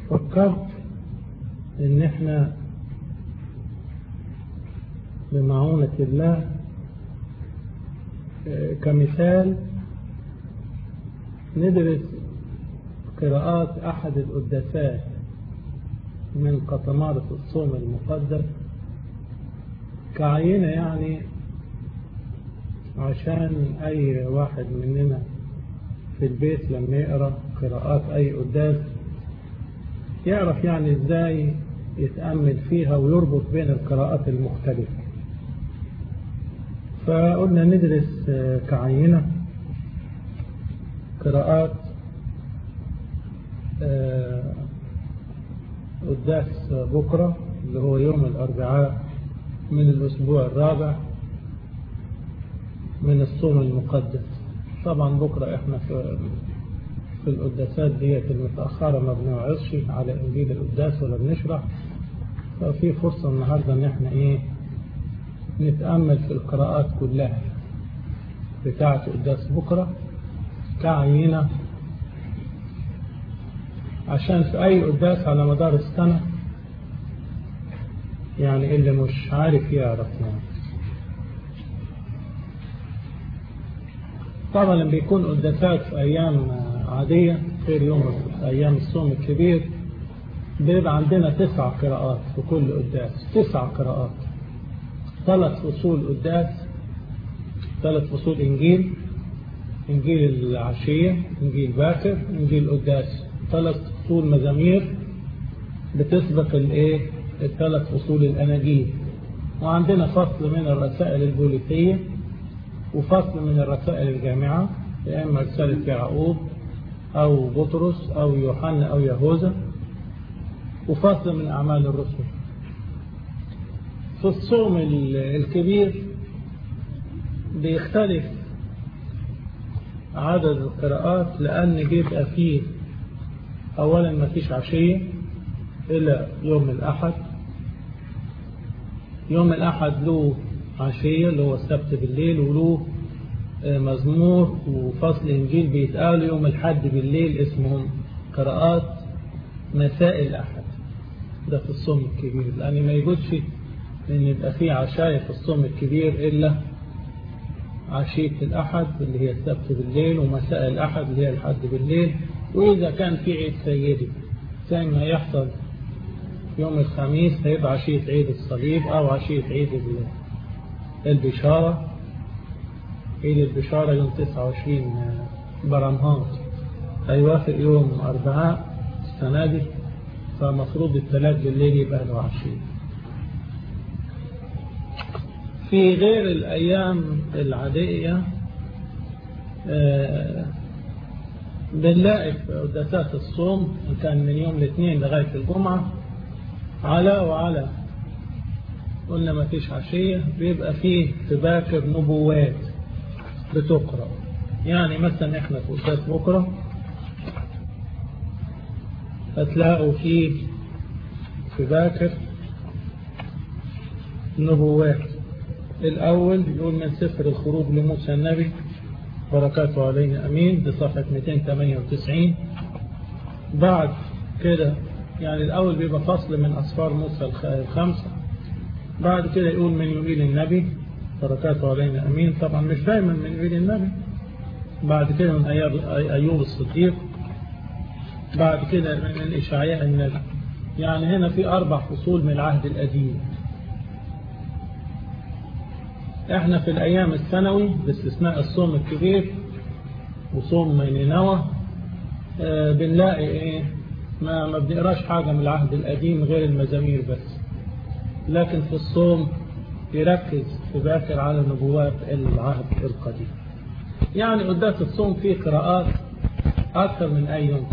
فكرت ان احنا بمعونة الله كمثال ندرس قراءات أحد القداسات من قطمارة الصوم المقدس كعينة يعني عشان أي واحد مننا في البيت لما يقرأ قراءات أي قداس يعرف يعني إزاي يتأمل فيها ويربط بين القراءات المختلفة فقلنا ندرس كعينة قراءات قداس بكرة اللي هو يوم الأربعاء من الأسبوع الرابع من الصوم المقدس طبعا بكرة احنا في في القداسات ديت المتأخرة ما بنوعظش على إنجيل القداس ولا بنشرح ففي فرصة النهاردة إن احنا إيه نتأمل في القراءات كلها بتاعة قداس بكرة كعينة عشان في أي قداس على مدار السنة يعني اللي مش عارف يعرف يعني طبعا لما بيكون قداسات في أيام عادية غير يوم أيام الصوم الكبير بيبقى عندنا تسع قراءات في كل قداس تسع قراءات ثلاث فصول قداس ثلاث فصول إنجيل إنجيل العشية إنجيل باكر إنجيل قداس ثلاث فصول مزامير بتسبق الإيه الثلاث فصول الأناجيل وعندنا فصل من الرسائل البوليسية وفصل من الرسائل الجامعة يا إما رسالة يعقوب أو بطرس أو يوحنا أو يهوذا وفصل من أعمال الرسل في الصوم الكبير بيختلف عدد القراءات لأن بيبقى فيه أولا ما فيش عشية إلى يوم الأحد يوم الأحد له عشية اللي هو السبت بالليل وله مزمور وفصل إنجيل بيتقال يوم الحد بالليل اسمهم قراءات مساء الأحد ده في الصوم الكبير لأن ما يجوزش إن يبقى فيه عشاية في الصوم الكبير إلا عشية الأحد اللي هي السبت بالليل ومساء الأحد اللي هي الحد بالليل وإذا كان في عيد سيدي زي ما يحصل يوم الخميس هيبقى عشية عيد الصليب أو عشية عيد البشارة عيد البشارة يوم 29 برمهات هيوافق يوم أربعاء السنة دي فمفروض الثلاث بالليل يبقى له عشية في غير الأيام العادية بنلاقي في قداسات الصوم إن كان من يوم الاثنين لغاية الجمعة على وعلى قلنا ما فيش عشية بيبقى فيه تباكر نبوات بتقرأ يعني مثلا احنا في قداس بكرة هتلاقوا فيه تباكر نبوات الأول يقول من سفر الخروج لموسى النبي بركاته علينا أمين دي صفحة 298 بعد كده يعني الأول بيبقى فصل من أسفار موسى الخمسة بعد كده يقول من يميل النبي بركاته علينا أمين طبعا مش دايما من يميل النبي بعد كده من أيوب الصديق بعد كده من إشعياء النبي يعني هنا في أربع فصول من العهد القديم احنا في الأيام السنوي باستثناء الصوم الكبير وصوم نينوى اه بنلاقي ايه ما, ما بنقراش حاجة من العهد القديم غير المزامير بس لكن في الصوم يركز في باكر على نبوات العهد القديم يعني قداس الصوم فيه قراءات أكثر من أي يوم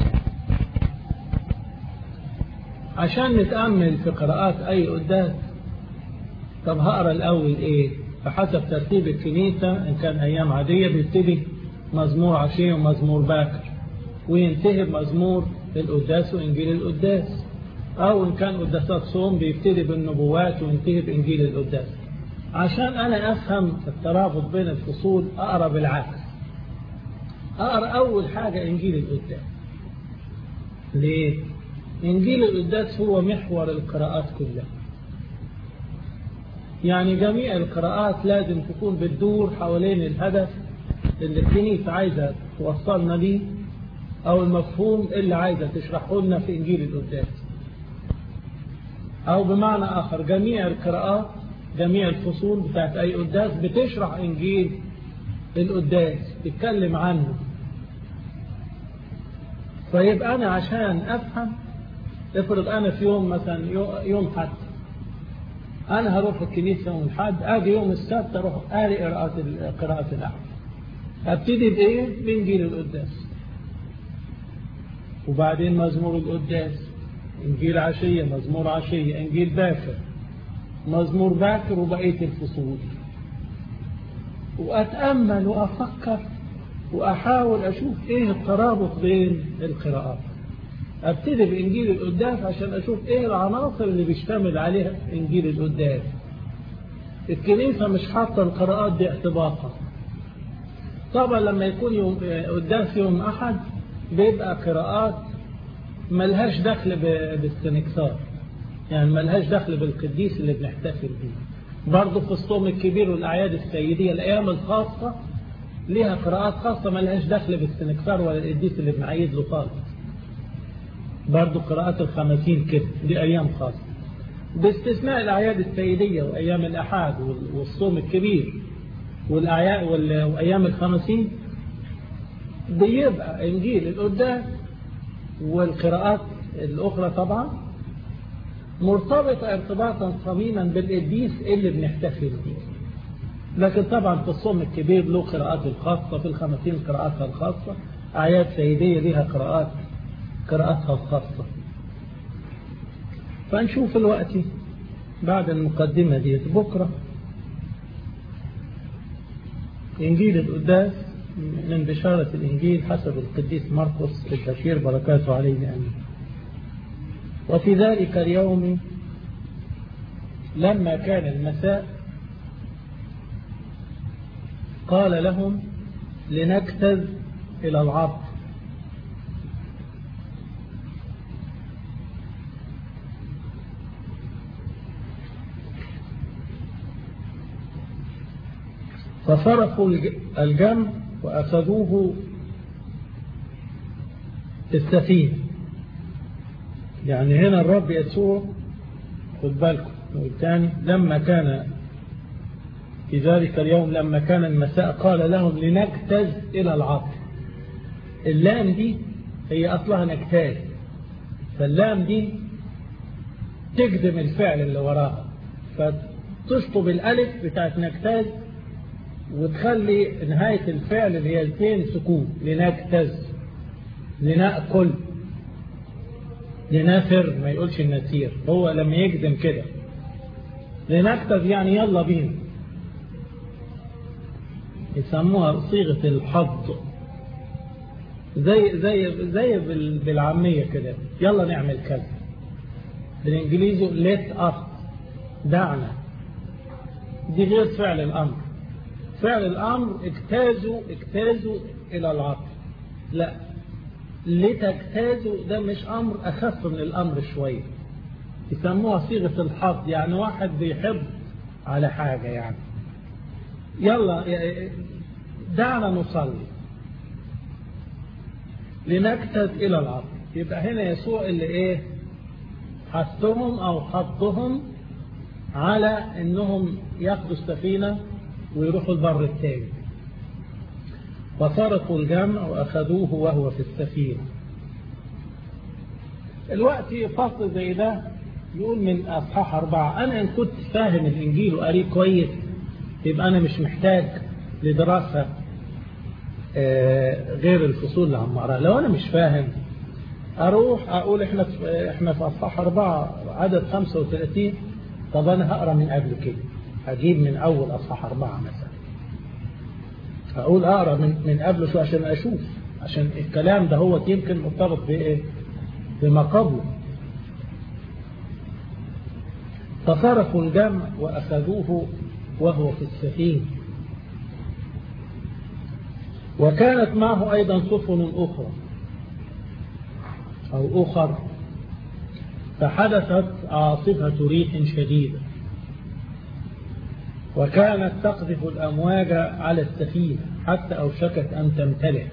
عشان نتأمل في قراءات أي قداس طب هقرا الأول إيه فحسب ترتيب الكنيسة إن كان أيام عادية بيبتدي مزمور عشية ومزمور باكر وينتهي بمزمور القداس وإنجيل القداس أو إن كان قداسات صوم بيبتدي بالنبوات وينتهي بإنجيل القداس عشان أنا أفهم الترابط بين الفصول أقرأ بالعكس أقرأ أول حاجة إنجيل القداس ليه؟ إنجيل القداس هو محور القراءات كلها يعني جميع القراءات لازم تكون بتدور حوالين الهدف اللي الكنيسة عايزة توصلنا ليه أو المفهوم اللي عايزة تشرحه لنا في إنجيل القداس أو بمعنى آخر جميع القراءات جميع الفصول بتاعت أي قداس بتشرح إنجيل القداس تتكلم عنه فيبقى أنا عشان أفهم افرض أنا في يوم مثلا يوم حد أنا هروح الكنيسة يوم الحد أجي يوم السبت أروح قاري قراءة قراءة الأحد أبتدي بإيه؟ بإنجيل القداس وبعدين مزمور القداس إنجيل عشية مزمور عشية إنجيل باكر مزمور باكر وبقية الفصول وأتأمل وأفكر وأحاول أشوف إيه الترابط بين القراءات أبتدي بإنجيل القداس عشان أشوف إيه العناصر اللي بيشتمل عليها إنجيل القداس الكنيسة مش حاطة القراءات دي اعتباطا طبعا لما يكون يوم قداس يوم أحد بيبقى قراءات ملهاش دخل بالاستنكسار يعني ملهاش دخل بالقديس اللي بنحتفل بيه برضه في الصوم الكبير والأعياد السيدية الأيام الخاصة ليها قراءات خاصة ملهاش دخل بالاستنكسار ولا القديس اللي بنعيد له خالص برضه قراءات الخمسين كده دي أيام خاصة باستثناء الأعياد السيدية وأيام الأحاد والصوم الكبير والأعياد وأيام الخمسين بيبقى إنجيل القداس والقراءات الأخرى طبعا مرتبطة ارتباطا صميما بالقديس اللي بنحتفل بيه لكن طبعا في الصوم الكبير له قراءات الخاصة في الخمسين قراءاتها الخاصة أعياد سيدية لها قراءات قراءتها الخاصة فنشوف الوقت بعد المقدمة دي بكرة إنجيل القداس من بشارة الإنجيل حسب القديس مرقس البشير بركاته عليه آمين وفي ذلك اليوم لما كان المساء قال لهم لنكتز إلى العصر فصرفوا الجمع وأخذوه في السفينة يعني هنا الرب يسوع خد بالكم والثاني لما كان في ذلك اليوم لما كان المساء قال لهم لنجتز إلى العصر اللام دي هي أصلها نجتاز فاللام دي تقدم الفعل اللي وراها فتشطب الألف بتاعت نجتاز وتخلي نهاية الفعل اللي هي الفين سكون لنجتز لنأكل لنافر ما يقولش النسير هو لما يجزم كده لنكتب يعني يلا بينا يسموها صيغة الحظ زي زي زي بالعامية كده يلا نعمل كذا بالانجليزي let us دعنا دي غير فعل الامر فعل الامر اجتازوا اجتازوا الى العقل لا لتجتازوا ده مش امر اخف من الامر شويه يسموها صيغه الحظ يعني واحد بيحب على حاجه يعني يلا دعنا نصلي لنكتز الى العصر يبقى هنا يسوع اللي ايه حثهم او حضهم على انهم ياخدوا السفينه ويروحوا البر التاني فصرفوا الجمع واخذوه وهو في السفينه الوقت فصل زي ده يقول من اصحاح اربعه انا ان كنت فاهم الانجيل وقاريه كويس يبقى انا مش محتاج لدراسه غير الفصول اللي عم اقراها لو انا مش فاهم اروح اقول احنا في احنا في اصحاح اربعه عدد 35 طب انا هقرا من قبل كده هجيب من اول اصحاح اربعه مثلا اقول اقرا من من قبل شو عشان اشوف عشان الكلام ده هو يمكن مرتبط بايه بما قبله فصرفوا الجمع واخذوه وهو في السفينه وكانت معه أيضا سفن أخرى أو أخر فحدثت عاصفة ريح شديدة وكانت تقذف الأمواج على السفينة حتى أوشكت أن تمتلئ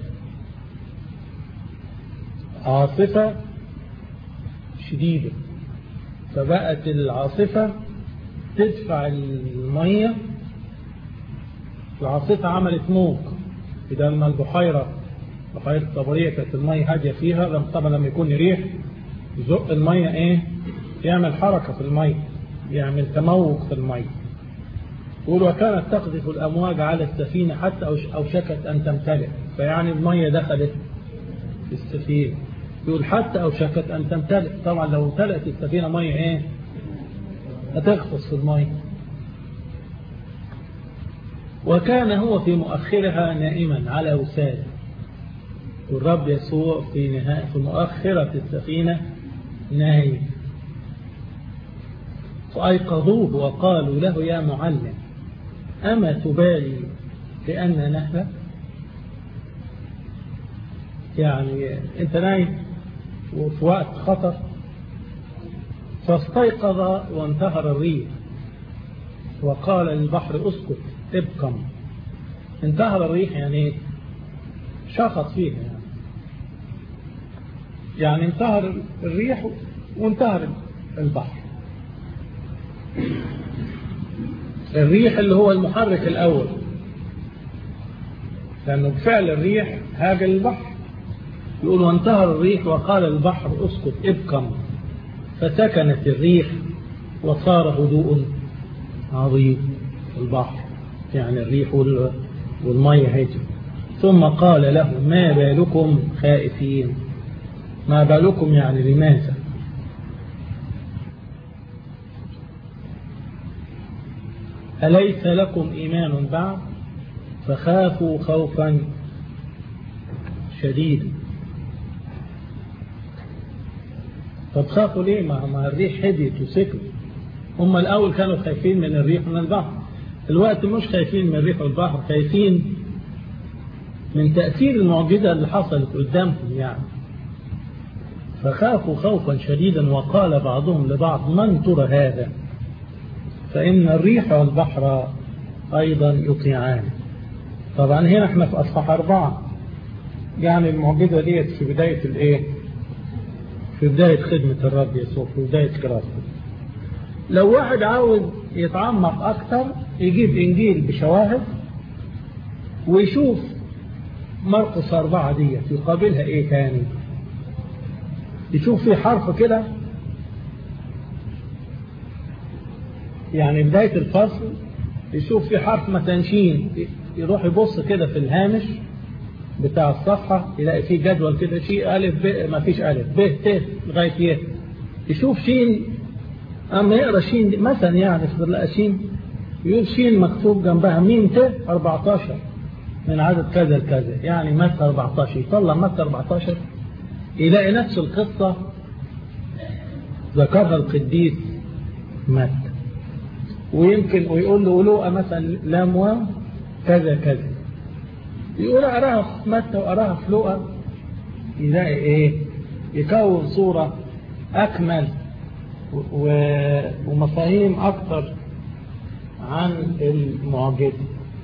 عاصفة شديدة فبقت العاصفة تدفع المية العاصفة عملت موج إذا لما البحيرة بحيرة طبرية كانت المية هادية فيها لما طبعا لما يكون ريح يزق المية ايه يعمل حركة في المية يعمل تموج في المية يقول وكانت تقذف الأمواج على السفينة حتى أوشكت أن تمتلئ فيعني المية دخلت في السفينة يقول حتى أوشكت أن تمتلئ طبعا لو امتلأت السفينة مية ايه هتغطس في المية وكان هو في مؤخرها نائما على وساده والرب يسوع في نهاية في مؤخرة السفينة نايم فأيقظوه وقالوا له يا معلم أما تبالي لأن نهلك يعني أنت نايم وفي وقت خطر فاستيقظ وانتهر الريح وقال للبحر اسكت ابقم انتهر الريح يعني شخص فيها يعني يعني انتهر الريح وانتهر البحر الريح اللي هو المحرك الأول لأنه بفعل الريح هاجل البحر يقول وانتهر الريح وقال البحر اسكت ابقم فسكنت الريح وصار هدوء عظيم البحر يعني الريح والمية هيجي ثم قال له ما بالكم خائفين ما بالكم يعني لماذا أليس لكم إيمان بعد فخافوا خوفا شديدا طب خافوا ليه ما الريح هديت وسكت هم الأول كانوا خايفين من الريح من البحر الوقت مش خايفين من الريح والبحر خايفين من تأثير المعجزة اللي حصلت قدامهم يعني فخافوا خوفا شديدا وقال بعضهم لبعض من ترى هذا فإن الريح والبحر أيضا يطيعان طبعا هنا احنا في أصحاح أربعة يعني المعجزة ديت في بداية الإيه في بداية خدمة الرب يسوع في بداية كراسته لو واحد عاوز يتعمق أكثر يجيب إنجيل بشواهد ويشوف مرقس أربعة ديت يقابلها إيه تاني يشوف في حرف كده يعني بداية الفصل يشوف في حرف مثلا شين يروح يبص كده في الهامش بتاع الصفحة يلاقي فيه جدول كده شيء ألف ب ما فيش ألف ب ت لغاية ي يشوف شين أما يقرأ شين مثلا يعني في لقى شين يقول شين مكتوب جنبها ميم ت 14 من عدد كذا لكذا يعني متى 14 يطلع متى 14 يلاقي نفس القصة ذكرها القديس متى ويمكن ويقول له ولوقا مثلا لام كذا كذا يقول أراها في متى وأراها في لوقا يلاقي إيه يكون صورة أكمل ومفاهيم أكثر عن المعجزة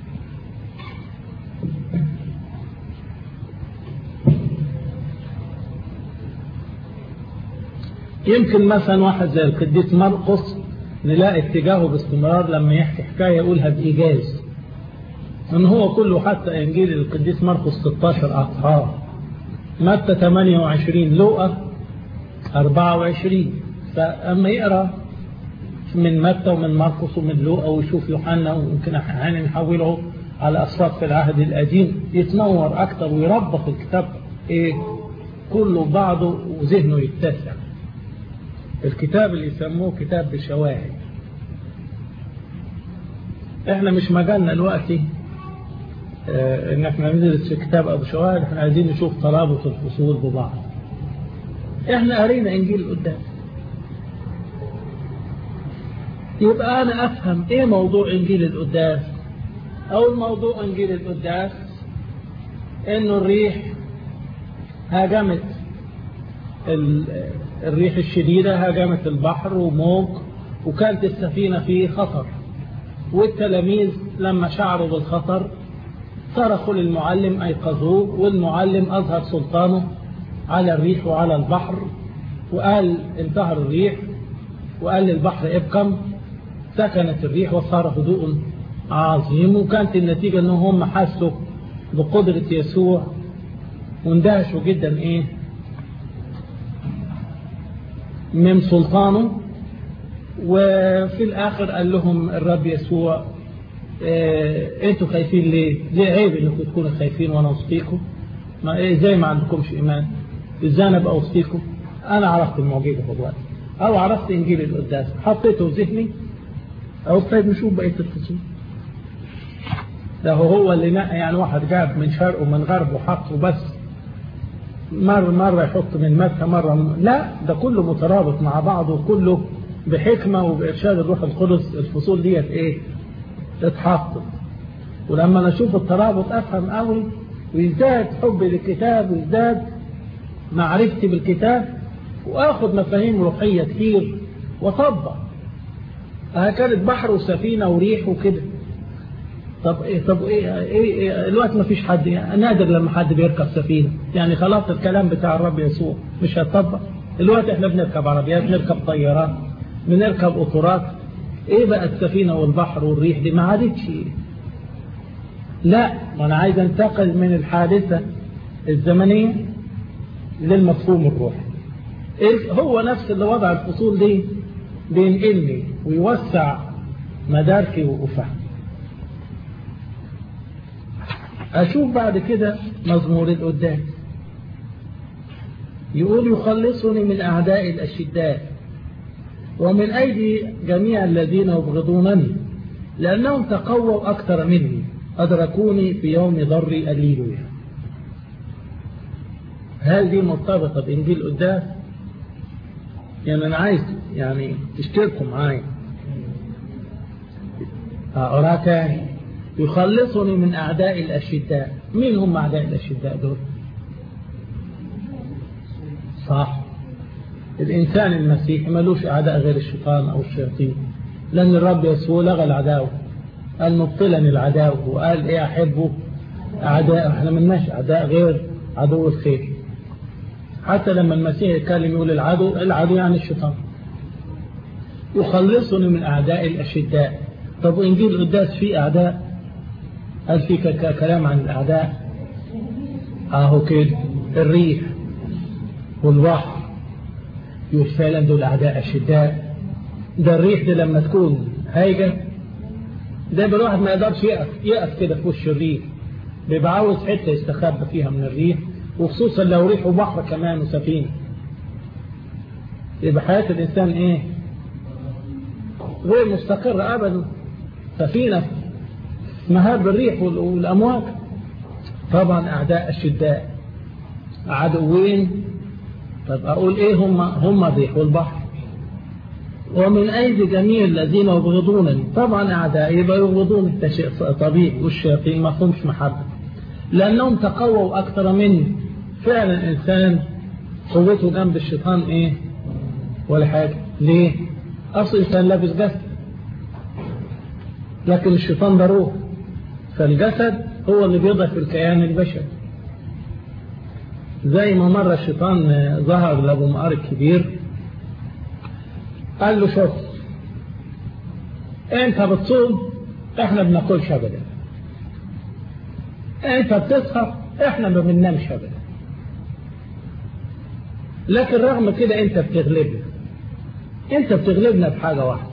يمكن مثلا واحد زي القديس مرقس نلاقي اتجاهه باستمرار لما يحكي حكاية يقولها بإيجاز من هو كله حتى إنجيل القديس مرقس 16 أصحاب متى 28 لوقا 24 فأما يقرأ من متى ومن مرقس ومن لوقا ويشوف يوحنا ويمكن أحيانا نحوله على أصوات في العهد القديم يتنور أكتر ويربط الكتاب إيه كله بعضه وذهنه يتسع الكتاب اللي يسموه كتاب بشواهد احنا مش مجالنا دلوقتي اه ان احنا ندرس في كتاب ابو شواهد احنا عايزين نشوف ترابط الفصول ببعض احنا قرينا انجيل قدام يبقى انا افهم ايه موضوع انجيل القداس اول موضوع انجيل القداس انه الريح هاجمت الريح الشديدة هاجمت البحر وموج وكانت السفينة في خطر والتلاميذ لما شعروا بالخطر صرخوا للمعلم أيقظوه والمعلم أظهر سلطانه على الريح وعلى البحر وقال انتهر الريح وقال للبحر ابكم سكنت الريح وصار هدوء عظيم وكانت النتيجة انهم حسوا بقدرة يسوع واندهشوا جدا ايه من سلطانه وفي الاخر قال لهم الرب يسوع إيه انتوا خايفين ليه ليه عيب انكم تكونوا خايفين وانا وسطيكم ما إيه ازاي ما عندكمش ايمان ازاي انا ابقى وسطيكم انا عرفت المعجزه دلوقتي او عرفت انجيل القداس حطيته في ذهني او طيب نشوف بقيه الفصول ده هو اللي نقى يعني واحد جاب من شرق ومن غرب وحط وبس مرة مرة يحط من مكة مرة من... لا ده كله مترابط مع بعضه وكله بحكمة وبإرشاد الروح القدس الفصول ديت إيه اتحطت ولما نشوف الترابط أفهم قوي ويزداد حبي للكتاب ويزداد معرفتي بالكتاب وآخذ مفاهيم روحية كتير وطبق اه كانت بحر وسفينة وريح وكده طب ايه طب ايه, إيه, إيه الوقت ما فيش حد يعني نادر لما حد بيركب سفينة يعني خلاص الكلام بتاع الرب يسوع مش هتطبق الوقت احنا بنركب عربيات بنركب طيارات بنركب قطارات ايه بقى السفينة والبحر والريح دي ما عادتش لا ما انا عايز انتقل من الحادثة الزمنية للمفهوم الروحي هو نفس اللي وضع الفصول دي بينقلني ويوسع مداركي وفهمي أشوف بعد كده مزمور القدام يقول يخلصني من أعداء الأشداء ومن أيدي جميع الذين يبغضونني لأنهم تقووا أكثر مني أدركوني في يوم ضري الليلويا هل دي مرتبطة بإنجيل قدام يعني أنا عايز يعني تشتركوا معايا أقرأ تاني يخلصني من أعداء الأشداء مين هم أعداء الأشداء دول صح الإنسان المسيحي ملوش أعداء غير الشيطان أو الشياطين لأن الرب يسوع لغى العداوة قال مبطلا العداوة وقال إيه أحبه أعداء احنا ملناش أعداء غير عدو الخير حتى لما المسيح يتكلم يقول العدو العدو يعني الشيطان يخلصني من أعداء الأشداء طب وإنجيل القداس فيه أعداء هل في كلام عن الأعداء أهو كده الريح والبحر يقول فعلا دول أعداء أشداء ده الريح دي لما تكون هايجة ده الواحد ما يقدرش يقف يقف كده في وش الريح بيبقى عاوز حتة يستخبى فيها من الريح وخصوصا لو ريح وبحر كمان وسفينة يبقى حياة الإنسان إيه غير مستقرة أبدا سفينة مهاب الريح والأمواج طبعا أعداء الشداء عدوين طب أقول إيه هم هم الريح والبحر ومن أيدي جميع الذين يبغضونني طبعا أعداء يبقى يبغضون ده شيء طبيعي والشياطين ما فهمش محبة لأنهم تقووا أكثر مني فعلا الإنسان قوته جنب الشيطان إيه ولا حاجة ليه أصل الإنسان لابس جسد لكن الشيطان ده روح فالجسد هو اللي بيضعف الكيان البشري زي ما مرة الشيطان ظهر لأبو مقار الكبير قال له شوف انت بتصوم احنا بناكلش ابدا انت بتسهر احنا ما بننامش ابدا لكن رغم كده انت بتغلبنا انت بتغلبنا بحاجة واحدة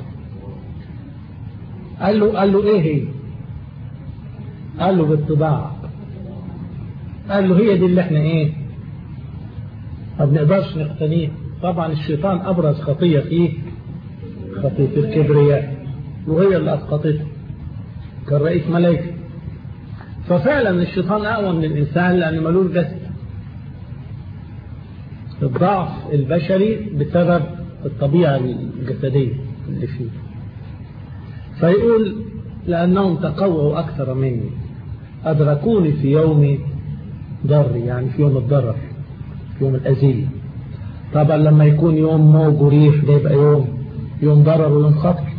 قال له قال له ايه هي قال له بالطباع قال له هي دي اللي احنا ايه ما بنقدرش نقتنيها طبعا الشيطان ابرز خطية فيه خطية الكبرياء وهي اللي اسقطته كان رئيس ملائكة ففعلا الشيطان اقوى من الانسان لان ملوش جسد الضعف البشري بسبب الطبيعة الجسدية اللي فيه فيقول لأنهم تقووا أكثر مني أدركوني في يوم ضري يعني في يوم الضرر في يوم الأذية طبعا لما يكون يوم موج وريح ده يبقى يوم يوم ضرر ويوم خطر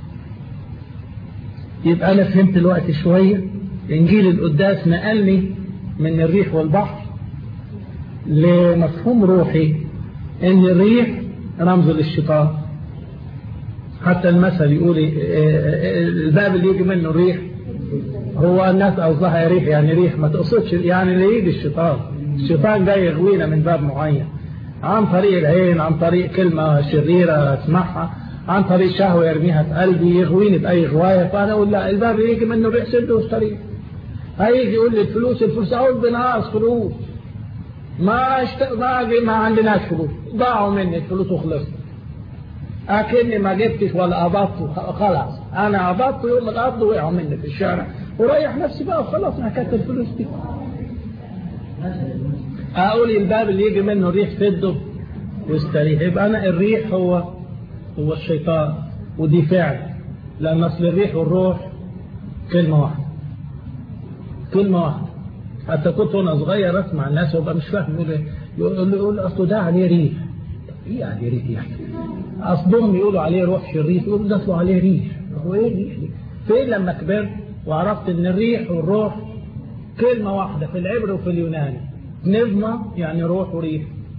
يبقى أنا فهمت الوقت شوية إنجيل القداس نقلني من الريح والبحر لمفهوم روحي إن الريح رمز للشيطان حتى المثل يقول الباب اللي يجي منه الريح هو الناس قصدها ريح يعني ريح ما تقصدش يعني اللي يجي الشيطان الشيطان جاي يغوينا من باب معين عن طريق العين عن طريق كلمة شريرة اسمعها عن طريق شهوة يرميها في قلبي يغويني بأي غواية فأنا أقول لا الباب يجي منه الريح سده واشتريه هيجي يقول لي الفلوس الفلوس أقول بناقص فلوس ما اشت... ما ما عندناش فلوس ضاعوا مني الفلوس وخلصت أكني ما جبتش ولا قبضت خلاص أنا قبضت يوم القبض وقعوا مني في الشارع وريح نفسي بقى وخلاص ما كانت الفلوس دي أقول الباب اللي يجي منه الريح سده واستريح يبقى أنا الريح هو هو الشيطان ودي فعل لأن أصل الريح والروح كلمة واحدة كلمة واحدة حتى كنت وانا صغير اسمع الناس وابقى مش فاهم يقول يقول يقول اصله ده عليه ريح ايه عليه ريح يعني اصلهم يقولوا عليه روح شرير يقولوا ده اصله عليه ريح هو ايه الريح دي فين لما كبرت وعرفت ان الريح والروح كلمة واحدة في العبر وفي اليوناني نظمة يعني روح وريح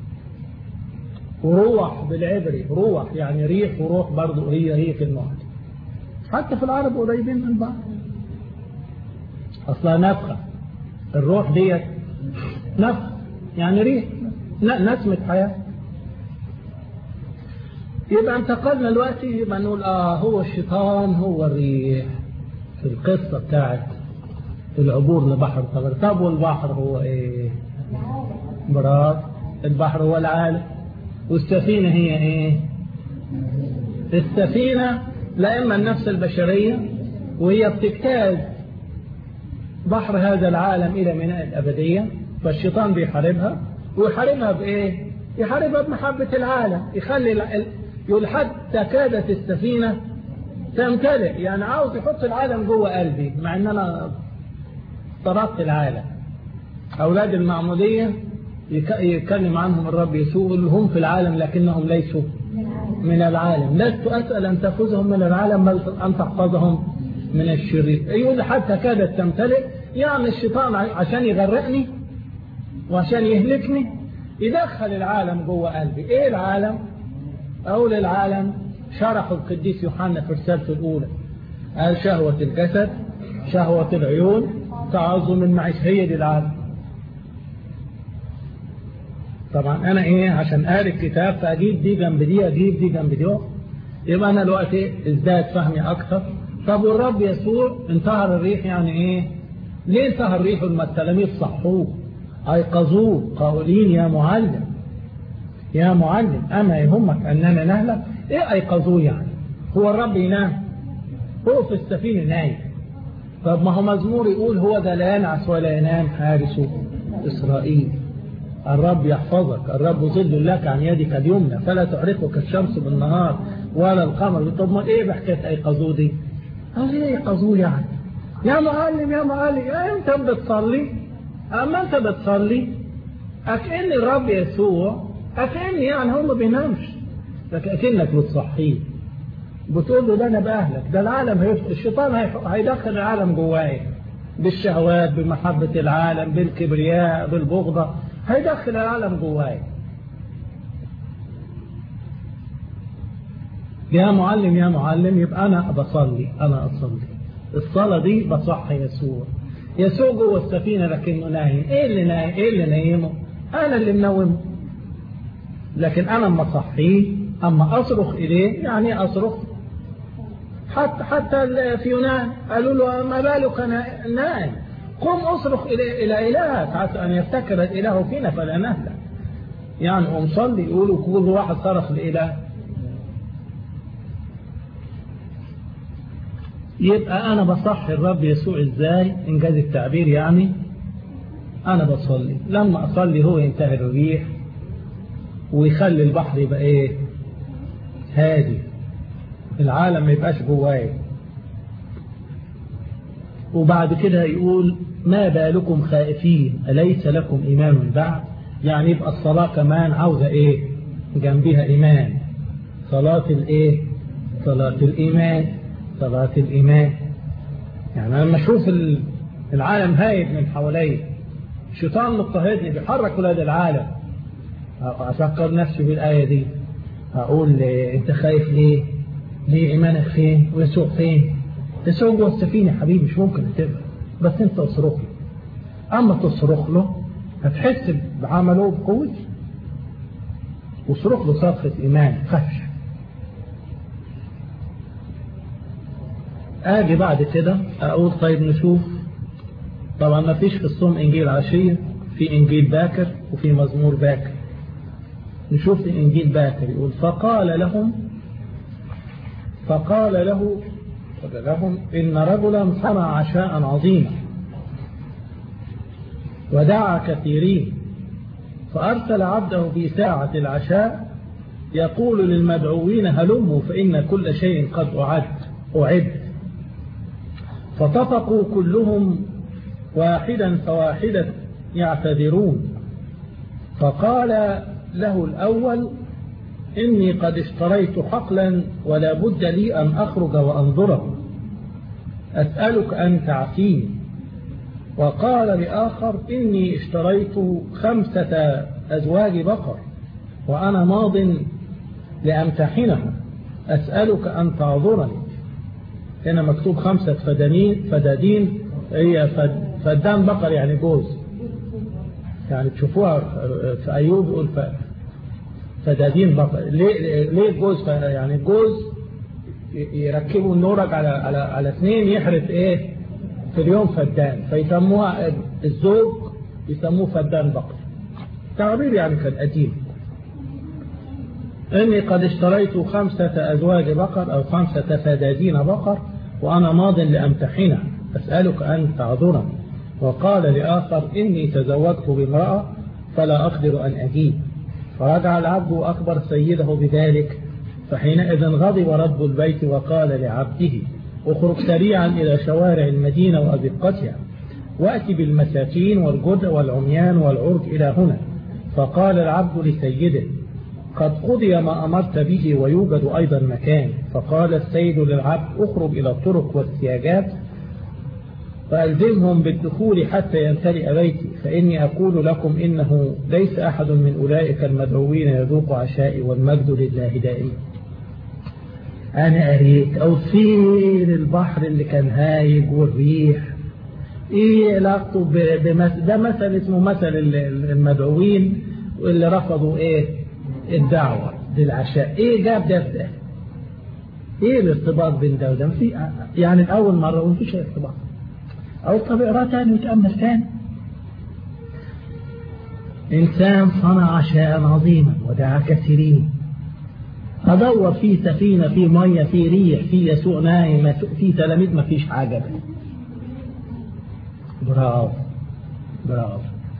وروح بالعبري روح يعني ريح وروح برضه هي هي كلمة واحدة حتى في العرب قريبين من بعض أصلا نفخة الروح ديت نفخ يعني ريح نسمة حياة يبقى انتقلنا دلوقتي يبقى نقول اه هو الشيطان هو الريح في القصة بتاعت العبور لبحر طبر طب والبحر هو ايه براد البحر هو العالم والسفينة هي ايه السفينة لا اما النفس البشرية وهي بتجتاز بحر هذا العالم إلى ميناء الأبدية فالشيطان بيحاربها ويحاربها بإيه؟ يحاربها بمحبة العالم يخلي يقول حتى كادت السفينة تمتلئ يعني عاوز يحط العالم جوه قلبي مع ان انا طردت العالم اولاد المعمودية يتكلم عنهم الرب يسوع هم في العالم لكنهم ليسوا من العالم لست اسال ان تاخذهم من العالم بل ان تحفظهم من الشرير يقول حتى كادت تمتلئ يعني الشيطان عشان يغرقني وعشان يهلكني يدخل العالم جوه قلبي ايه العالم اقول العالم شرحه القديس يوحنا في رسالته الاولى قال شهوة الجسد شهوة العيون تعظم المعيش هي دي العالم طبعا انا ايه عشان قاري الكتاب فاجيب دي جنب دي اجيب دي جنب دي يبقى انا دلوقتي ازداد فهمي اكثر طب والرب يسوع انتهر الريح يعني ايه ليه انتهر الريح لما التلاميذ صحوه ايقظوه قائلين يا معلم يا معلم اما يهمك اننا نهلك ايه ايقظوه يعني هو الرب ينام هو في السفينه نايم طب ما هو مزمور يقول هو ده لا ينعس ولا ينام حارس اسرائيل الرب يحفظك الرب ظل لك عن يدك اليمنى فلا تعرفك الشمس بالنهار ولا القمر طب ما ايه بحكايه ايقظوه دي قال ايه ايقظوه يعني يا معلم يا معلم انت بتصلي اما انت بتصلي اكن الرب يسوع اكن يعني هو ما بينامش لكن اكنك بتصحيه بتقول له ده انا باهلك ده العالم هيف... الشيطان هيدخل العالم جوايا بالشهوات بمحبة العالم بالكبرياء بالبغضة هيدخل العالم جوايا يا معلم يا معلم يبقى أنا بصلي أنا أصلي الصلاة دي بصح يسوع يسوع جوه السفينة لكنه نايم إيه اللي نايم إيه اللي نايمه أنا اللي منومه لكن أنا أما أصحيه أما أصرخ إليه يعني أصرخ حتى حتى في يونان قالوا له ما بالك نائم قم اصرخ إلى إلى إلهك عسى أن يفتكر الإله فينا فلا نهلك يعني قم صلي يقولوا كل واحد صرخ لإله يبقى أنا بصحي الرب يسوع إزاي إنجاز التعبير يعني أنا بصلي لما أصلي هو ينتهي الريح ويخلي البحر يبقى إيه هادي العالم ما يبقاش جواي وبعد كده يقول ما بالكم خائفين أليس لكم إيمان بعد يعني يبقى الصلاة كمان عاوزة إيه جنبها إيمان صلاة الإيه صلاة الإيمان صلاة الإيمان يعني لما أشوف العالم هايب من حوالي الشيطان مضطهدني بيحرك ولاد العالم أفكر نفسي بالآية دي أقول أنت خايف ليه ليه إيمانك فين ويسوع فين يسوع جوه السفينة حبيبي مش ممكن تبقى بس أنت اصرخ له أما تصرخ له هتحس بعمله بقوته وصرخ له صرخة إيمان خفش أجي بعد كده أقول طيب نشوف طبعا ما فيش في الصوم إنجيل عشية في إنجيل باكر وفي مزمور باكر نشوف إنجيل باكر يقول فقال لهم فقال له لهم إن رجلا صنع عشاء عظيما ودعا كثيرين فأرسل عبده في ساعة العشاء يقول للمدعوين هلموا فإن كل شيء قد أعد أعد فطفقوا كلهم واحدا فواحدا يعتذرون فقال له الأول إني قد اشتريت حقلا ولا بد لي أن أخرج وأنظره أسألك أن تعفيني وقال لآخر إني اشتريت خمسة أزواج بقر وأنا ماض لأمتحنها أسألك أن تعذرني هنا مكتوب خمسة فدانين فدادين هي فدان بقر يعني جوز يعني تشوفوها في أيوب يقول فدادين بقر ليه ليه الجوز يعني الجوز يركبوا النورج على على على اثنين يحرق ايه في اليوم فدان فيسموها الزوج يسموه فدان بقر تعبير يعني كان قديم إني قد اشتريت خمسة أزواج بقر أو خمسة فدادين بقر وأنا ماض لأمتحنها أسألك أن تعذرني وقال لآخر إني تزوجت بامرأة فلا أقدر أن أجيب فرجع العبد وأخبر سيده بذلك فحينئذ غضب رب البيت وقال لعبده اخرج سريعا إلى شوارع المدينة وأزقتها وأتي بالمساكين والجد والعميان والعرج إلى هنا فقال العبد لسيده قد قضي ما أمرت به ويوجد أيضا مكان فقال السيد للعبد اخرج إلى الطرق والسياجات فألزمهم بالدخول حتى يمتلئ بيتي فإني أقول لكم إنه ليس أحد من أولئك المدعوين يذوق عشائي والمجد لله دائما أنا أريد أوصيل البحر اللي كان هايج والريح إيه علاقته بمثل ده مثل اسمه مثل المدعوين واللي رفضوا إيه الدعوة للعشاء إيه جاب ده ده إيه الارتباط بين ده وده في يعني الأول مرة ومفيش ارتباط أو طب اقرأ تاني وتأمل تاني إنسان صنع عشاء عظيما ودعا كثيرين أدور في سفينة في مية في ريح في يسوع نايم في تلاميذ ما فيش حاجة بقى. برافو برافو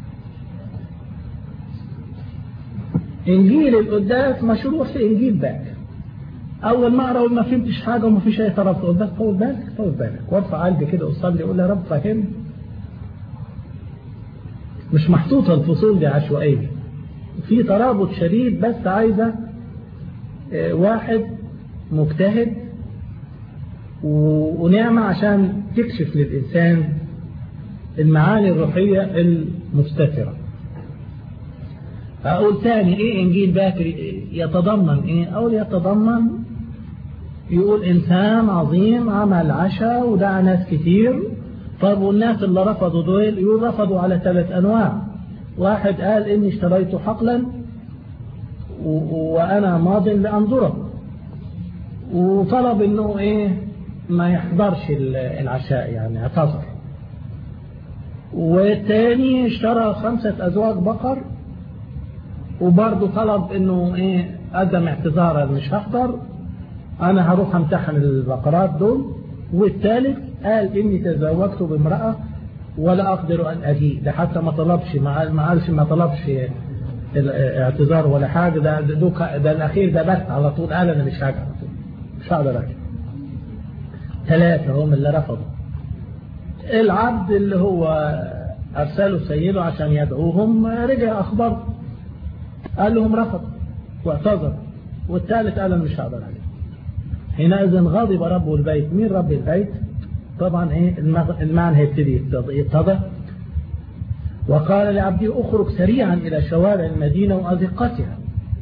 إنجيل القداس مشروع في إنجيل باكر أول ما أقرأ ما فهمتش حاجة وما فيش أي طرف قداس طول بالك طول بالك وارفع قلبي كده وصلي أقول يا رب فهمني مش محطوطة الفصول دي عشوائية في ترابط شديد بس عايزة واحد مجتهد ونعمة عشان تكشف للإنسان المعاني الروحية المستترة أقول تاني إيه إنجيل باكر يتضمن إيه أقول يتضمن يقول إنسان عظيم عمل عشاء ودعا ناس كتير طب والناس اللي رفضوا دول يقول رفضوا على ثلاث أنواع واحد قال إني اشتريت حقلا وأنا ماض لأنظره وطلب إنه إيه ما يحضرش العشاء يعني اعتذر والتاني اشترى خمسة أزواج بقر وبرضه طلب إنه إيه قدم اعتذارا مش هحضر أنا هروح امتحن البقرات دول والثالث قال إني تزوجت بامرأة ولا أقدر أن أجي ده حتى ما طلبش ما قالش ما طلبش اعتذار ولا حاجة ده ده, ده الأخير ده بس على طول قال أنا مش هاجي مش هقدر أجي ثلاثة هم اللي رفضوا العبد اللي هو أرسله سيده عشان يدعوهم رجع أخبر قال لهم رفض واعتذر والثالث قال انا مش هقدر عليه حينئذ غضب رب البيت مين رب البيت طبعا ايه المعنى هيبتدي يتضح وقال لعبده اخرج سريعا الى شوارع المدينة وازقتها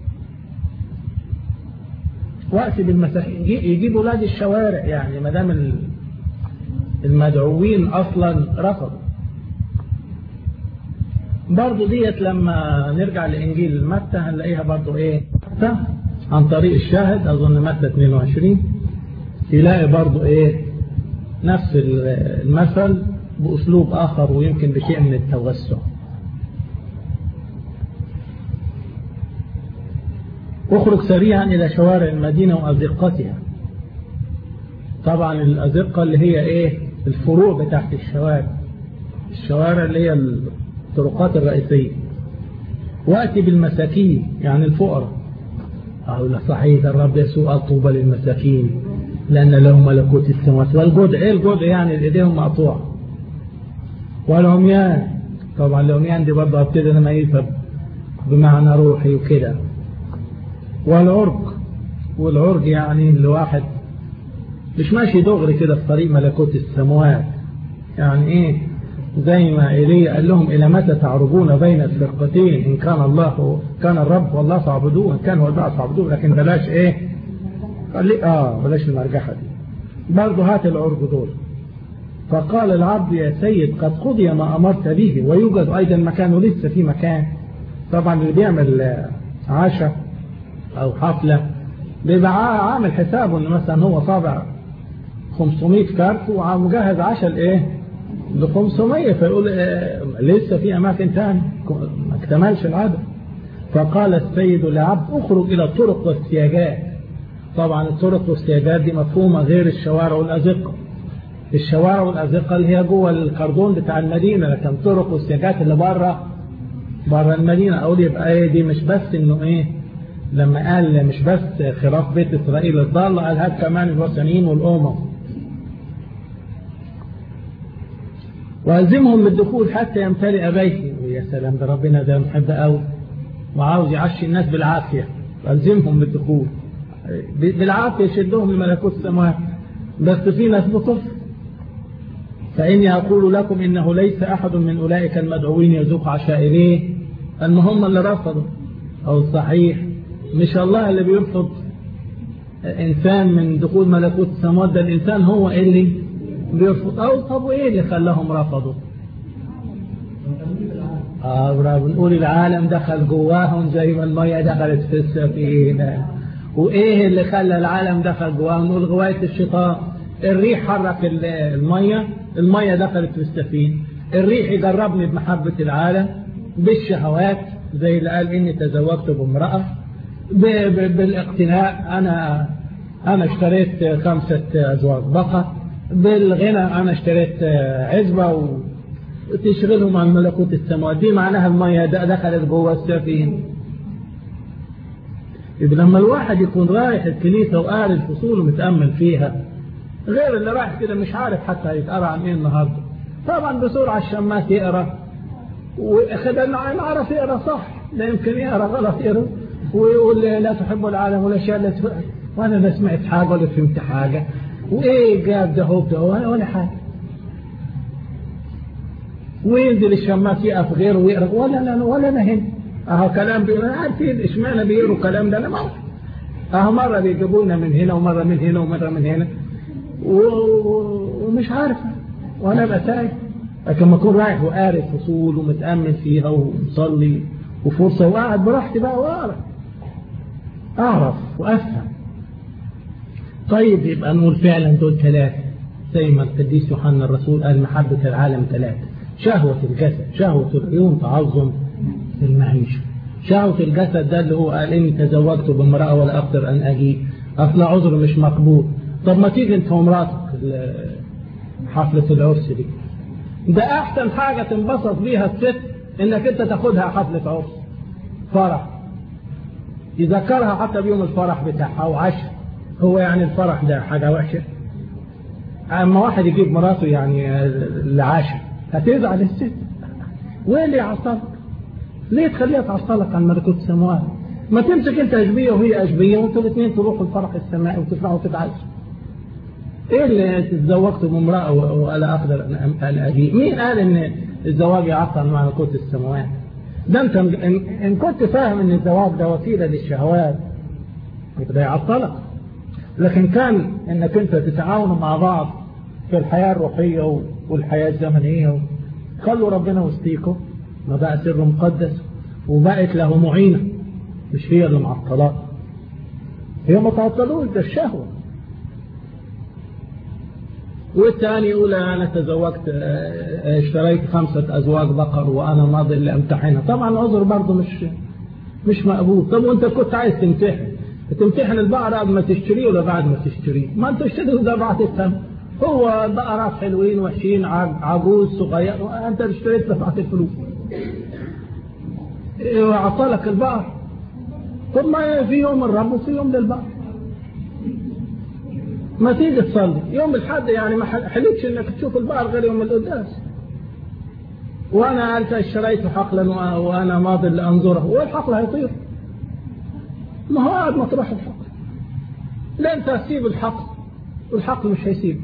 وقت بالمساكين يجيب ولاد الشوارع يعني ما دام المدعوين اصلا رفضوا برضو ديت لما نرجع لانجيل متى هنلاقيها برضو ايه متى عن طريق الشاهد اظن متى 22 يلاقي برضو ايه نفس المثل باسلوب اخر ويمكن بشيء من التوسع اخرج سريعا الى شوارع المدينة وازقتها طبعا الازقة اللي هي ايه الفروع بتاعت الشوارع الشوارع اللي هي الطرقات الرئيسية وأتي بالمساكين يعني الفقراء أقول صحيح الرب يسوع طوبى للمساكين لأن لهم ملكوت السماوات والجدع إيه الجدع يعني الإيديهم مقطوعة والعميان طبعا العميان دي برضه هبتدي أنا ميزها بمعنى روحي وكده والعرج والعرج يعني الواحد مش ماشي دغري كده في طريق ملكوت السماوات يعني ايه زي ما إيليا قال لهم إلى متى تعرجون بين الفرقتين إن كان الله كان الرب والله فاعبدوه إن كان هو البعض فاعبدوه لكن بلاش إيه قال لي آه بلاش المرجحة دي برضه هات العرج دول فقال العبد يا سيد قد قضي ما أمرت به ويوجد أيضا مكان ولسه في مكان طبعا اللي بيعمل عشاء أو حفلة بيبقى عامل حسابه إن مثلا هو طابع 500 كارت ومجهز عشاء لإيه ل 500 فيقول آه لسه في أماكن ثانيه ما اكتملش العدد فقال السيد لعبد اخرج إلى الطرق والسياجات طبعا الطرق والسياجات دي مفهومة غير الشوارع والأزقة الشوارع والأزقة اللي هي جوه الكردون بتاع المدينة لكن الطرق والسياجات اللي بره بره المدينة أقول يبقى ايه دي مش بس إنه إيه لما قال مش بس خراف بيت إسرائيل الضالة قال هات كمان الوثنيين والأمم وألزمهم بالدخول حتى يمتلئ بيتي ويا سلام ده ربنا ده محب قوي وعاوز يعشي الناس بالعافية وألزمهم بالدخول بالعافية يشدهم لملكوت السماوات بس في ناس بطف فإني أقول لكم إنه ليس أحد من أولئك المدعوين يذوق عشائريه أن هم اللي رفضوا أو الصحيح مش الله اللي بيرفض إنسان من دخول ملكوت السماوات ده الإنسان هو اللي بيرفض أو طب وإيه اللي خلاهم رفضوا آه بنقول العالم دخل جواهم زي ما المية دخلت في السفينة وإيه اللي خلى العالم دخل جواهم نقول غواية الشيطان الريح حرك المية المية دخلت في السفينة الريح يجربني بمحبة العالم بالشهوات زي اللي قال إني تزوجت بامرأة بالاقتناء أنا أنا اشتريت خمسة أزواج بقر بالغنى أنا اشتريت عزبة وتشغلهم عن ملكوت السماوات دي معناها المية دخلت جوه السفينة يبقى لما الواحد يكون رايح الكنيسة وقاري الفصول ومتأمل فيها غير اللي رايح كده مش عارف حتى هيتقرا عن ايه النهارده طبعا بسرعة الشماس يقرا وخدنا عرف يقرا صح لا يمكن يقرا غلط يقرا ويقول لا تحب العالم ولا شيء لا تفهم وانا لا سمعت حاجة ولا فهمت حاجة وايه جاب ده هو ده ولا حاجة وينزل الشماس يقف غيره ويقرا ولا لا ولا انا هنا اهو كلام بيقولوا عارفين اشمعنى بيقروا الكلام ده انا ما اهو مرة بيجيبوا لنا من هنا ومرة من هنا ومرة من هنا ومش عارفة وانا بتاعي لكن ما اكون رايح وقاري فصول ومتأمل فيها ومصلي وفرصة وقاعد براحتي بقى واقرا اعرف وافهم طيب يبقى نقول فعلا دول ثلاثة زي ما القديس يوحنا الرسول قال محبة العالم ثلاثة شهوة الجسد شهوة العيون تعظم المعيشة شهوة الجسد ده اللي هو قال إني تزوجت بامرأة ولا أقدر أن أجي أصل عذر مش مقبول طب ما تيجي أنت ومراتك حفلة العرس دي ده أحسن حاجة تنبسط بيها الست إنك أنت تاخدها حفلة عرس فرح يذكرها حتى بيوم الفرح بتاعها وعشاء هو يعني الفرح ده حاجة وحشة أما واحد يجيب مراته يعني العشاء هتزعل الست وين اللي يعصبك ليه تخليها تعصلك عن ملكوت السماوات ما تمسك انت أجبية وهي أجبية وانتوا الاثنين تروحوا الفرح السمائي وتفرحوا وتتعزوا ايه اللي تزوجت بامرأة ولا أقدر أن أجيب مين قال ان الزواج يعطل مع ملكوت السماوات ده انت ان كنت فاهم ان الزواج ده وسيلة للشهوات يبقى يعطلك لكن كان انك انت تتعاونوا مع بعض في الحياة الروحية والحياة الزمنية خلوا ربنا وسطيكم ما بقى سر مقدس وبقت له معينة مش هي اللي معطلات هي ما تعطلوش ده الشهوة والثاني يقول أنا تزوجت اشتريت خمسة أزواج بقر وأنا ماضي لأمتحنها طبعا العذر برضه مش مش مقبول طب وانت كنت عايز تمتحن تمتحن البقرة قبل ما تشتريه ولا بعد ما تشتريه ما انت اشتريه ده بعد السنة هو بقرات حلوين وحشين عجوز صغير انت اشتريت دفعت الفلوس وعطلك البقر طب ما في يوم الرب وفي يوم للبقر ما تيجي تصلي يوم الحد يعني ما حلتش انك تشوف البقر غير يوم القداس وانا انت اشتريت حقلا وانا ماضي لانظره والحقل هيطير ما هو قاعد مطرح الحقل لا انت هتسيب الحقل والحقل مش هيسيبه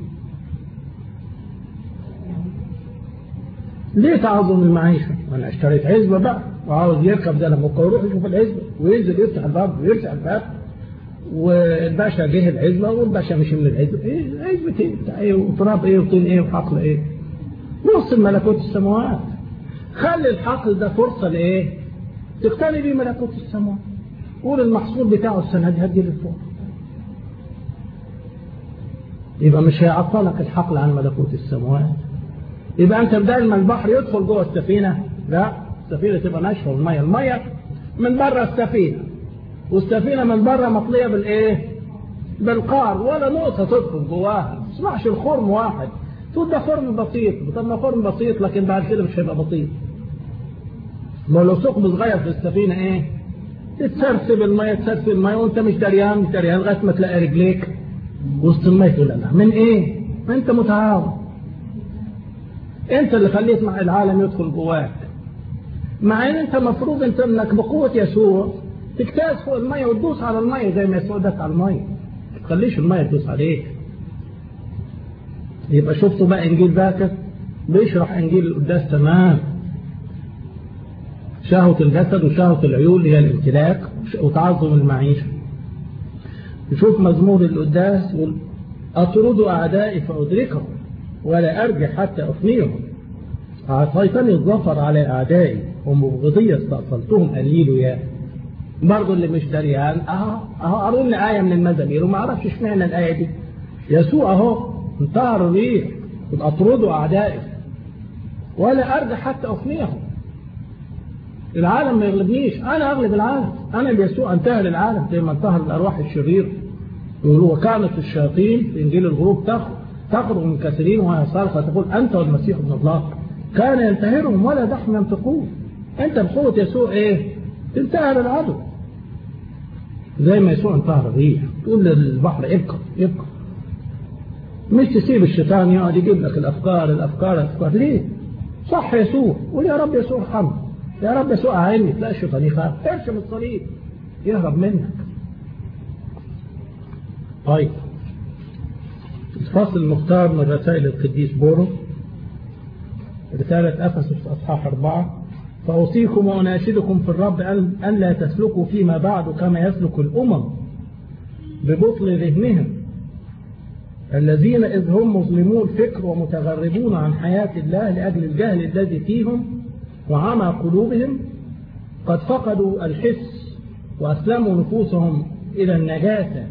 ليه تعظم المعيشة أنا اشتريت عزبة بقى وعاوز يركب ده لما يروح يشوف العزبة وينزل يفتح الباب ويرجع الباب والباشا جه العزبة والباشا مش من العزبة ايه عزبة ايه بتاع ايه وتراب ايه وطين ايه وحقل ايه نص ملكوت السماوات خلي الحقل ده فرصة لايه تقتني بيه ملكوت السماوات قول المحصول بتاعه السنة دي هدي للفوق يبقى مش هيعطلك الحقل عن ملكوت السماوات يبقى انت بدل ما البحر يدخل جوه السفينة لا السفينة تبقى ناشفة المية المية من بره السفينة والسفينة من بره مطلية بالايه بالقار ولا نقطة تدخل جواها ما تسمعش الخرم واحد تقول ده خرم بسيط طب ما خرم بسيط لكن بعد كده مش هيبقى بسيط ما لو ثقب صغير في السفينة ايه تتسرسب المية تسرسب المية وانت مش دريان مش دريان لغاية ما تلاقي رجليك وسط المية تقول لا من ايه انت متعاون انت اللي خليت مع العالم يدخل جواك مع ان انت مفروض انت انك بقوة يسوع تجتاز فوق المية وتدوس على المية زي ما يسوع داس على المية ما تخليش المية تدوس عليك يبقى شفتوا بقى انجيل باكر بيشرح انجيل القداس تمام شهوة الجسد وشهوة العيون هي الامتلاك وتعظم المعيشة نشوف مزمور القداس يقول أطرد أعدائي فأدركهم ولا أرجع حتى أفنيهم أعطيتني الظفر على أعدائي ومبغضية استأصلتهم قليل يا برضه اللي مش دريان أهو أهو قالوا لنا آية من المزامير وما أعرفش اشمعنى الآية دي يسوع أهو انتهر الريح أطردوا أعدائي ولا أرجع حتى أفنيهم العالم ما يغلبنيش أنا أغلب العالم أنا بيسوع انتهى للعالم زي ما انتهى الأرواح الشرير يقولوا وكانت الشياطين في إنجيل الغروب تخرج تخرج من كثيرين وهي صارخة تقول أنت والمسيح ابن الله كان ينتهرهم ولا دحم ينطقون أنت بقوة يسوع إيه تنتهر العدو زي ما يسوع انتهر الريح تقول للبحر ابقى ابقى مش تسيب الشيطان يقعد يجيب لك الأفكار الأفكار الأفكار ليه صح يسوع قول يا رب يسوع ارحمني يا رب يسوع عيني تلاقي الشيطان يخاف ارشم الصليب يهرب منك طيب الفصل المختار من رسائل القديس بولس رسالة أفسس أصحاح أربعة فأوصيكم وأناشدكم في الرب أن لا تسلكوا فيما بعد كما يسلك الأمم ببطل ذهنهم الذين إذ هم مظلمون فكر ومتغربون عن حياة الله لأجل الجهل الذي فيهم وعمى قلوبهم قد فقدوا الحس وأسلموا نفوسهم إلى النجاسة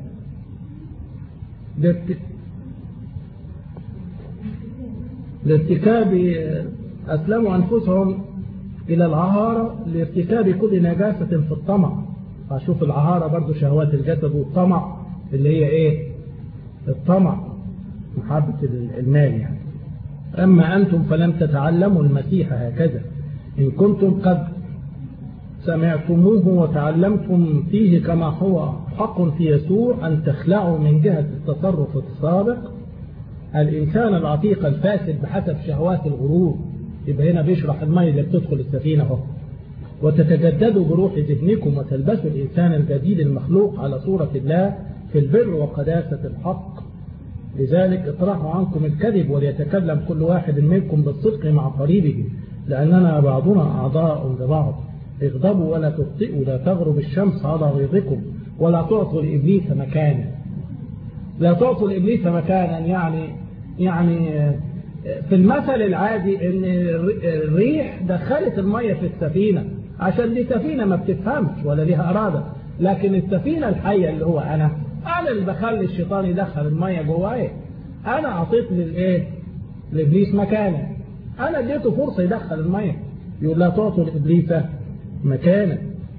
لارتكاب أسلموا أنفسهم إلى العهارة لارتكاب كل نجاسة في الطمع هشوف العهارة برضو شهوات الجسد والطمع اللي هي إيه الطمع محبة المال يعني أما أنتم فلم تتعلموا المسيح هكذا إن كنتم قد سمعتموه وتعلمتم فيه كما هو حق في يسوع أن تخلعوا من جهة التصرف السابق الإنسان العتيق الفاسد بحسب شهوات الغرور يبقى هنا بيشرح المية اللي بتدخل السفينة اهو وتتجددوا بروح ذهنكم وتلبسوا الإنسان الجديد المخلوق على صورة الله في البر وقداسة الحق لذلك اطرحوا عنكم الكذب وليتكلم كل واحد منكم بالصدق مع قريبه لأننا بعضنا أعضاء لبعض اغضبوا ولا تخطئوا لا تغرب الشمس على غيظكم ولا تعطوا لإبليس مكانا لا تعطوا لإبليس مكانا يعني يعني في المثل العادي ان الريح دخلت المية في السفينة عشان دي سفينة ما بتفهمش ولا ليها أرادة لكن السفينة الحية اللي هو أنا أنا اللي بخلي الشيطان يدخل المية جوايا أنا أعطيت للإيه لإبليس مكانه أنا اديته فرصة يدخل المية يقول لا تعطوا لإبليس مكانه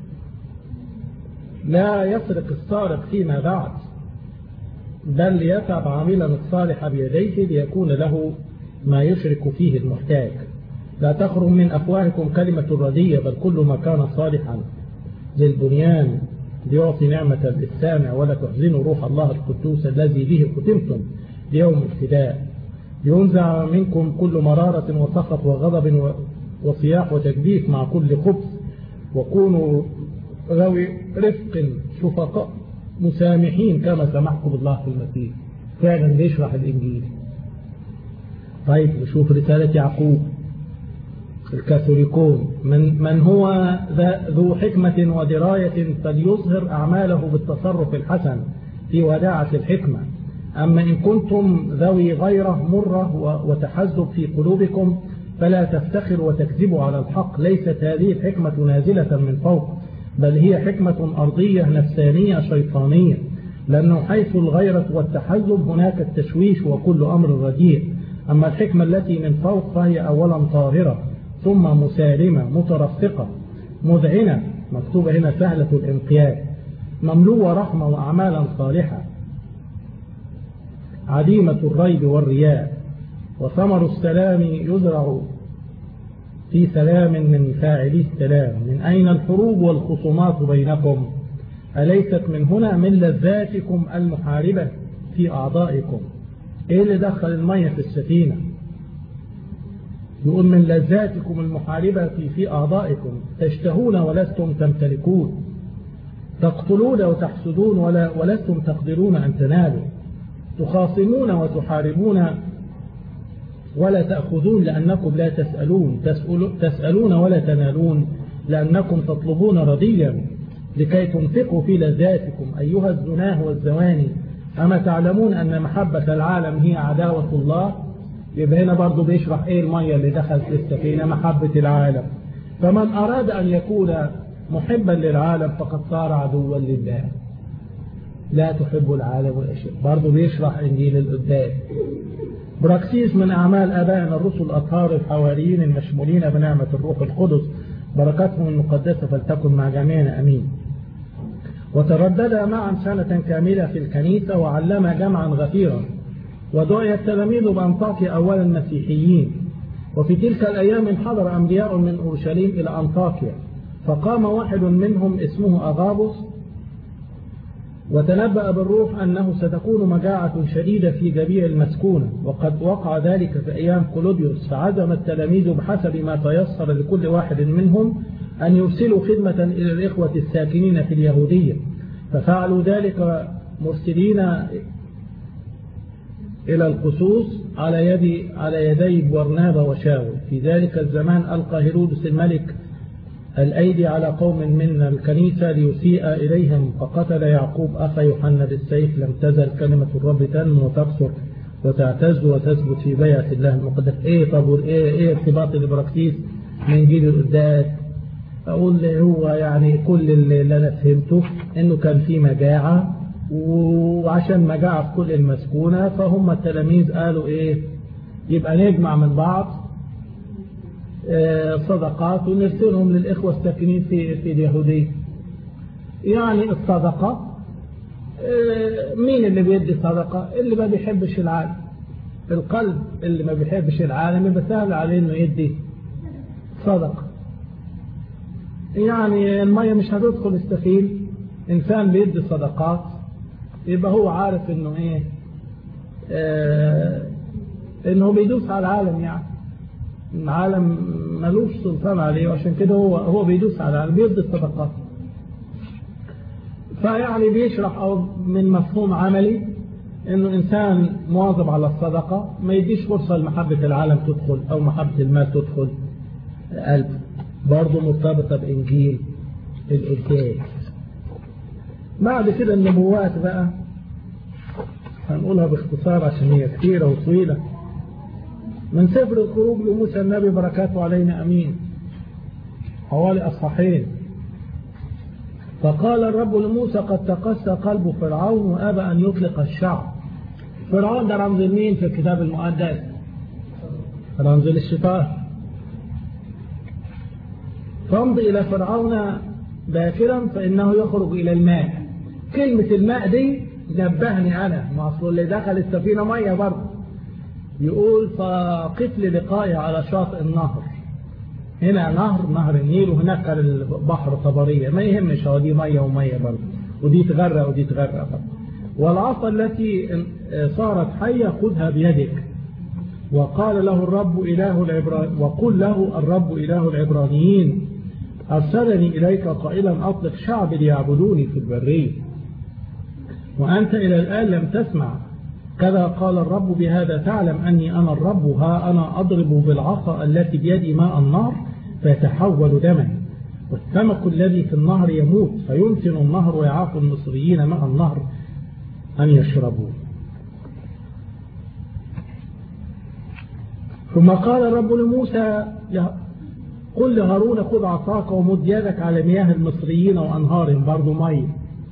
لا يسرق السارق فيما بعد بل يتعب عاملا الصالح بيديه ليكون له ما يشرك فيه المحتاج لا تخرج من أفواهكم كلمة ردية بل كل ما كان صالحا للبنيان ليعطي نعمة للسامع ولا تحزنوا روح الله القدوس الذي به ختمتم ليوم الفداء لينزع منكم كل مرارة وسخط وغضب وصياح وتجديف مع كل خبث وكونوا ذوي رفق شفقاء مسامحين كما سمحكم الله في المسيح فعلا بيشرح الإنجيل طيب نشوف رسالة يعقوب الكاثوليكون من, من هو ذو حكمة ودراية فليظهر أعماله بالتصرف الحسن في وداعة الحكمة أما إن كنتم ذوي غيرة مرة وتحزب في قلوبكم فلا تفتخروا وتكذبوا على الحق ليست هذه الحكمة نازلة من فوق بل هي حكمة أرضية نفسانية شيطانية لأنه حيث الغيرة والتحزب هناك التشويش وكل أمر رديء أما الحكمة التي من فوق فهي أولا طاهرة ثم مسالمة مترفقة مذعنة مكتوبة هنا سهلة الانقياد مملوءة رحمة وأعمالا صالحة عديمة الريب والرياء وثمر السلام يزرع في سلام من فاعلي السلام من أين الحروب والخصومات بينكم أليست من هنا من لذاتكم المحاربة في أعضائكم إيه اللي دخل المية في السفينة يقول من لذاتكم المحاربة في, في أعضائكم تشتهون ولستم تمتلكون تقتلون وتحسدون ولا ولستم تقدرون أن تنالوا تخاصمون وتحاربون ولا تأخذون لأنكم لا تسألون تسألون ولا تنالون لأنكم تطلبون رضيا لكي تنفقوا في لذاتكم أيها الزناه والزواني أما تعلمون أن محبة العالم هي عداوة الله يبقى هنا برضو بيشرح ايه المية اللي دخلت السفينة محبة العالم فمن أراد أن يكون محبا للعالم فقد صار عدوا لله لا تحب العالم والأشياء برضو بيشرح إنجيل القداس براكسيس من أعمال أبائنا الرسل الأطهار الحواريين المشمولين بنعمة الروح القدس بركاتهم المقدسة فلتكن مع جميعنا أمين وتردد معا سنة كاملة في الكنيسة وعلم جمعا غفيرا ودعي التلاميذ بأنطاكيا أولا مسيحيين وفي تلك الأيام انحضر أنبياء من أورشليم إلى أنطاكيا فقام واحد منهم اسمه أغابوس وتنبأ بالروح أنه ستكون مجاعة شديدة في جميع المسكونة وقد وقع ذلك في أيام كولوديوس فعزم التلاميذ بحسب ما تيسر لكل واحد منهم أن يرسلوا خدمة إلى الإخوة الساكنين في اليهودية ففعلوا ذلك مرسلين إلى القصوص على يد على يدي برنابا وشاول في ذلك الزمان ألقى هيرودس الملك الأيدي على قوم من الكنيسة ليسيء إليهم فقتل يعقوب أخ يوحنا بالسيف لم تزل كلمة الرب تنمو وتكثر وتعتز وتثبت في بيعة الله المقدس إيه طب إيه, إيه ارتباط البراكسيس من جيل القداس أقول هو يعني كل اللي أنا فهمته إنه كان في مجاعة وعشان مجاعة في كل المسكونة فهم التلاميذ قالوا إيه يبقى نجمع من بعض صدقات ونرسلهم للإخوة الساكنين في في اليهودية يعني الصدقة مين اللي بيدي صدقة اللي ما بيحبش العالم القلب اللي ما بيحبش العالم يبقى سهل عليه انه يدي صدقة يعني المية مش هتدخل السفين انسان بيدي صدقات يبقى هو عارف انه ايه اه انه بيدوس على العالم يعني العالم ملوش سلطان عليه وعشان كده هو هو بيدوس على العالم بيدي الصدقات فيعني بيشرح أو من مفهوم عملي انه انسان مواظب على الصدقة ما يديش فرصة لمحبة العالم تدخل او محبة المال تدخل قلبه برضه مرتبطة بانجيل القداس بعد كده النبوات بقى هنقولها باختصار عشان هي كثيرة وطويلة من سفر الخروج لموسى النبي بركاته علينا أمين حوالي أصحاحين فقال الرب لموسى قد تقسى قلب فرعون وأبى أن يطلق الشعب فرعون ده رمز مين في الكتاب المقدس رمز للشيطان فامض إلى فرعون باكرا فإنه يخرج إلى الماء كلمة الماء دي نبهني أنا ما أصل اللي دخل السفينة مية برضه يقول فقف لي لقائي على شاطئ النهر هنا نهر نهر النيل وهناك البحر طبرية ما يهمش هو دي مية ومية برضه ودي تغرق ودي تغرق برضه والعصا التي صارت حية خذها بيدك وقال له الرب إله العبرانيين وقل له الرب إله العبرانيين أرسلني إليك قائلا أطلق شعب ليعبدوني في البرية وأنت إلى الآن لم تسمع كذا قال الرب بهذا تعلم أني أنا الرب ها أنا أضرب بالعصا التي بيدي ماء النار فيتحول دما والسمك الذي في النهر يموت فيمكن النهر ويعاف المصريين ماء النهر أن يشربوا ثم قال الرب لموسى قل لهارون خذ عصاك ومد يدك على مياه المصريين وأنهارهم برضو مي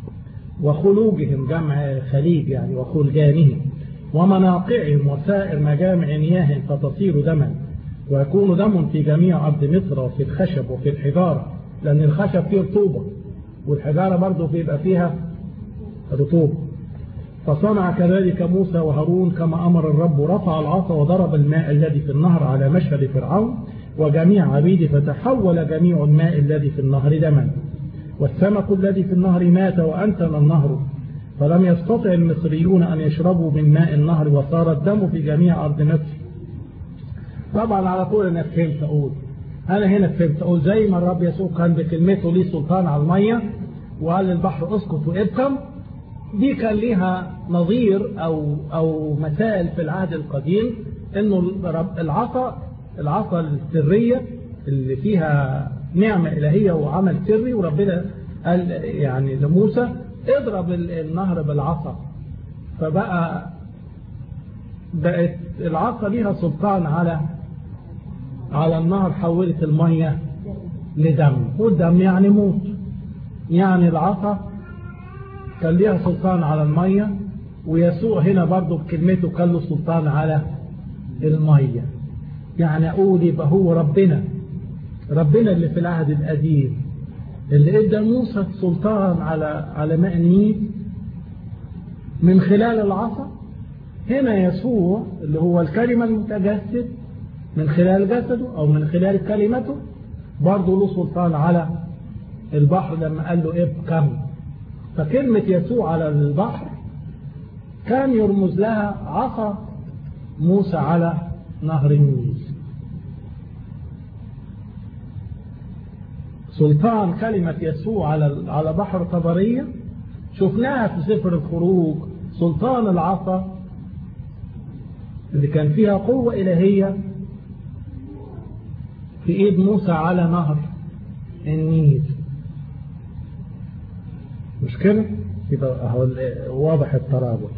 وخلوجهم جمع خليج يعني وخلجانهم ومناقعهم وسائر مجامع مياه فتصير دما ويكون دم في جميع أرض مصر وفي الخشب وفي الحجارة لأن الخشب فيه رطوبة والحجارة برضو بيبقى فيها رطوبة فصنع كذلك موسى وهارون كما أمر الرب رفع العصا وضرب الماء الذي في النهر على مشهد فرعون وجميع عبيده فتحول جميع الماء الذي في النهر دما والسمك الذي في النهر مات وأنتن النهر فلم يستطع المصريون أن يشربوا من ماء النهر وصار الدم في جميع أرض مصر طبعا على طول أنا فهمت أقول أنا هنا فهمت أقول زي ما الرب يسوع كان بكلمته ليه سلطان على المية وقال للبحر اسكت وابكم دي كان ليها نظير أو, أو مثال في العهد القديم أنه العصا العصا السرية اللي فيها نعمة إلهية وعمل سري وربنا قال يعني لموسى اضرب النهر بالعصا فبقى بقت العصا ليها سلطان على على النهر حولت المية لدم والدم يعني موت يعني العصا كان ليها سلطان على المية ويسوع هنا برضو بكلمته كان له سلطان على المية يعني أقول يبقى هو ربنا ربنا اللي في العهد القديم اللي ادى موسى السلطان على على ماء النيل من خلال العصا هنا يسوع اللي هو الكلمة المتجسد من خلال جسده أو من خلال كلمته برضه له سلطان على البحر لما قال له ابكم فكلمة يسوع على البحر كان يرمز لها عصا موسى على نهر النيل سلطان كلمة يسوع على على بحر طبرية شفناها في سفر الخروج سلطان العصا اللي كان فيها قوة إلهية في إيد موسى على نهر النيل مش كده يبقى هو واضح الترابط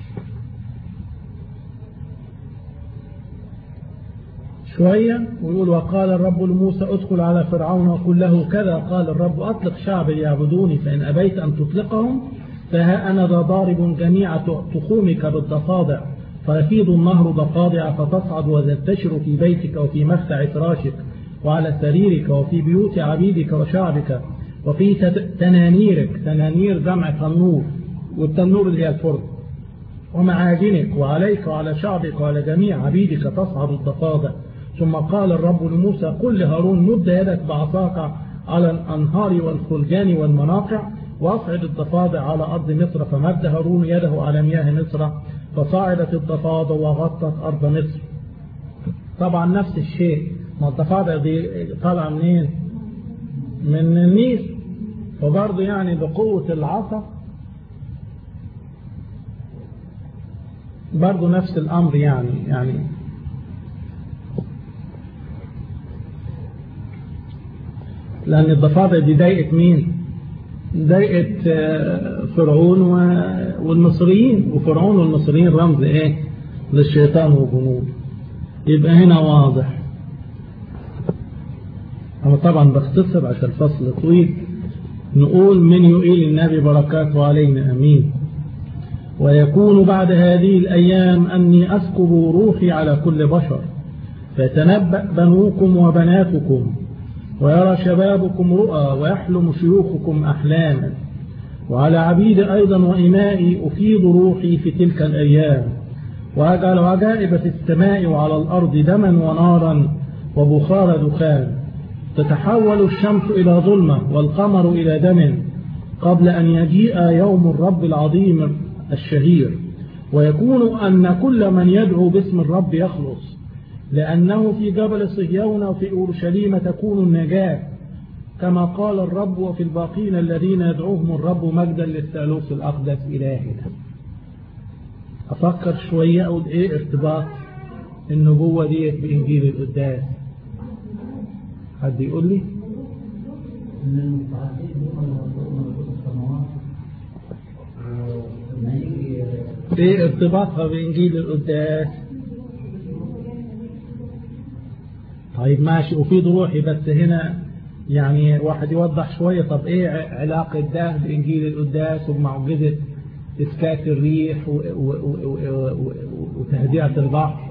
شوية ويقول وقال الرب لموسى ادخل على فرعون وقل له كذا قال الرب أطلق شعب ليعبدوني فإن أبيت أن تطلقهم فها أنا ذا ضارب جميع تخومك بالضفادع فيفيض النهر ضفادع فتصعد وتنتشر في بيتك وفي مخدع فراشك وعلى سريرك وفي بيوت عبيدك وشعبك وفي تنانيرك تنانير جمع تنور والتنور اللي هي الفرن ومعاجنك وعليك وعلى شعبك وعلى جميع عبيدك تصعد الضفادع ثم قال الرب لموسى قل لهارون مد يدك بعصاك على الأنهار والخلجان والمناقع واصعد الضفادع على أرض مصر فمد هارون يده على مياه مصر فصعدت الضفادع وغطت أرض مصر طبعا نفس الشيء ما الضفادع دي طالعة منين من النيل وبرضه يعني بقوة العصا برضه نفس الأمر يعني يعني لأن الضفادع دي ضايقت مين ضايقت فرعون والمصريين وفرعون والمصريين رمز ايه للشيطان وجنوده يبقى هنا واضح أنا طبعا بختصر عشان الفصل طويل نقول من يؤيل النبي بركاته علينا أمين ويكون بعد هذه الأيام أني أسكب روحي على كل بشر فيتنبأ بنوكم وبناتكم ويرى شبابكم رؤى ويحلم شيوخكم أحلاما وعلى عبيد أيضا وإمائي أفيض روحي في تلك الأيام وأجعل عجائب في السماء وعلى الأرض دما ونارا وبخار دخان تتحول الشمس إلى ظلمة والقمر إلى دم قبل أن يجيء يوم الرب العظيم الشهير ويكون أن كل من يدعو باسم الرب يخلص لأنه في جبل صهيون وفي أورشليم تكون النجاة كما قال الرب وفي الباقين الذين يدعوهم الرب مجدا للثالوث الأقدس إلهنا أفكر شوية أقول إيه ارتباط النبوة دي بإنجيل القداس حد يقول لي ايه ارتباطها بإنجيل القداس طيب ماشي وفي روحي بس هنا يعني واحد يوضح شوية طب ايه علاقة ده بإنجيل القداس وبمعجزة إسكات الريح وتهدئة البحر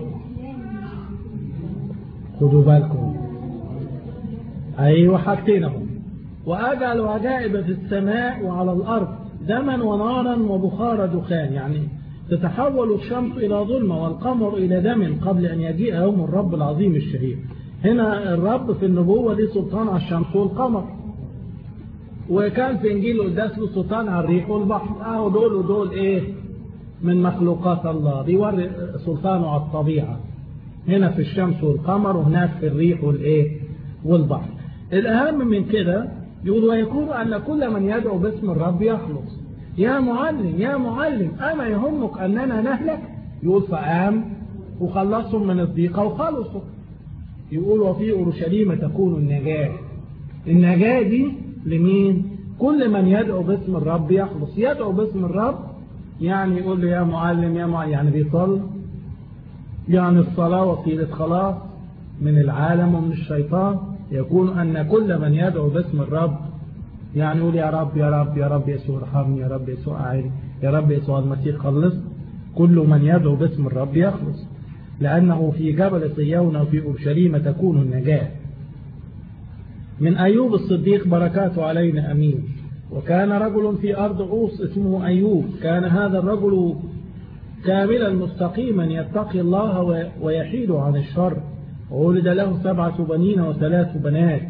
خدوا بالكم أيوة حاجتينهم وأجعل عجائب في السماء وعلى الأرض دما ونارا وبخار دخان يعني تتحول الشمس إلى ظلمة والقمر إلى دم قبل أن يجيء يوم الرب العظيم الشهير هنا الرب في النبوة ليه سلطان على الشمس والقمر وكان في إنجيل القداس له سلطان على الريح والبحر أهو دول ودول إيه من مخلوقات الله بيوري سلطانه على الطبيعة هنا في الشمس والقمر وهناك في الريح والإيه والبحر الأهم من كده يقول ويكون أن كل من يدعو باسم الرب يخلص يا معلم يا معلم أما يهمك أننا نهلك يقول فقام وخلصهم من الضيقة وخلصوا يقول وفي أورشليم تكون النجاة النجاة دي لمين كل من يدعو باسم الرب يخلص يدعو باسم الرب يعني يقول له يا معلم يا معلم يعني بيصل يعني الصلاة وسيلة خلاص من العالم ومن الشيطان يكون أن كل من يدعو باسم الرب يعني يقول يا رب يا رب يا رب يسوع ارحمني يا رب يسوع أعيني يا رب يسوع المسيح خلص كل من يدعو باسم الرب يخلص لأنه في جبل صيون وفي أورشليم تكون النجاة من أيوب الصديق بركاته علينا أمين وكان رجل في أرض عوص اسمه أيوب كان هذا الرجل كاملا مستقيما يتقي الله ويحيد عن الشر وولد له سبعة بنين وثلاث بنات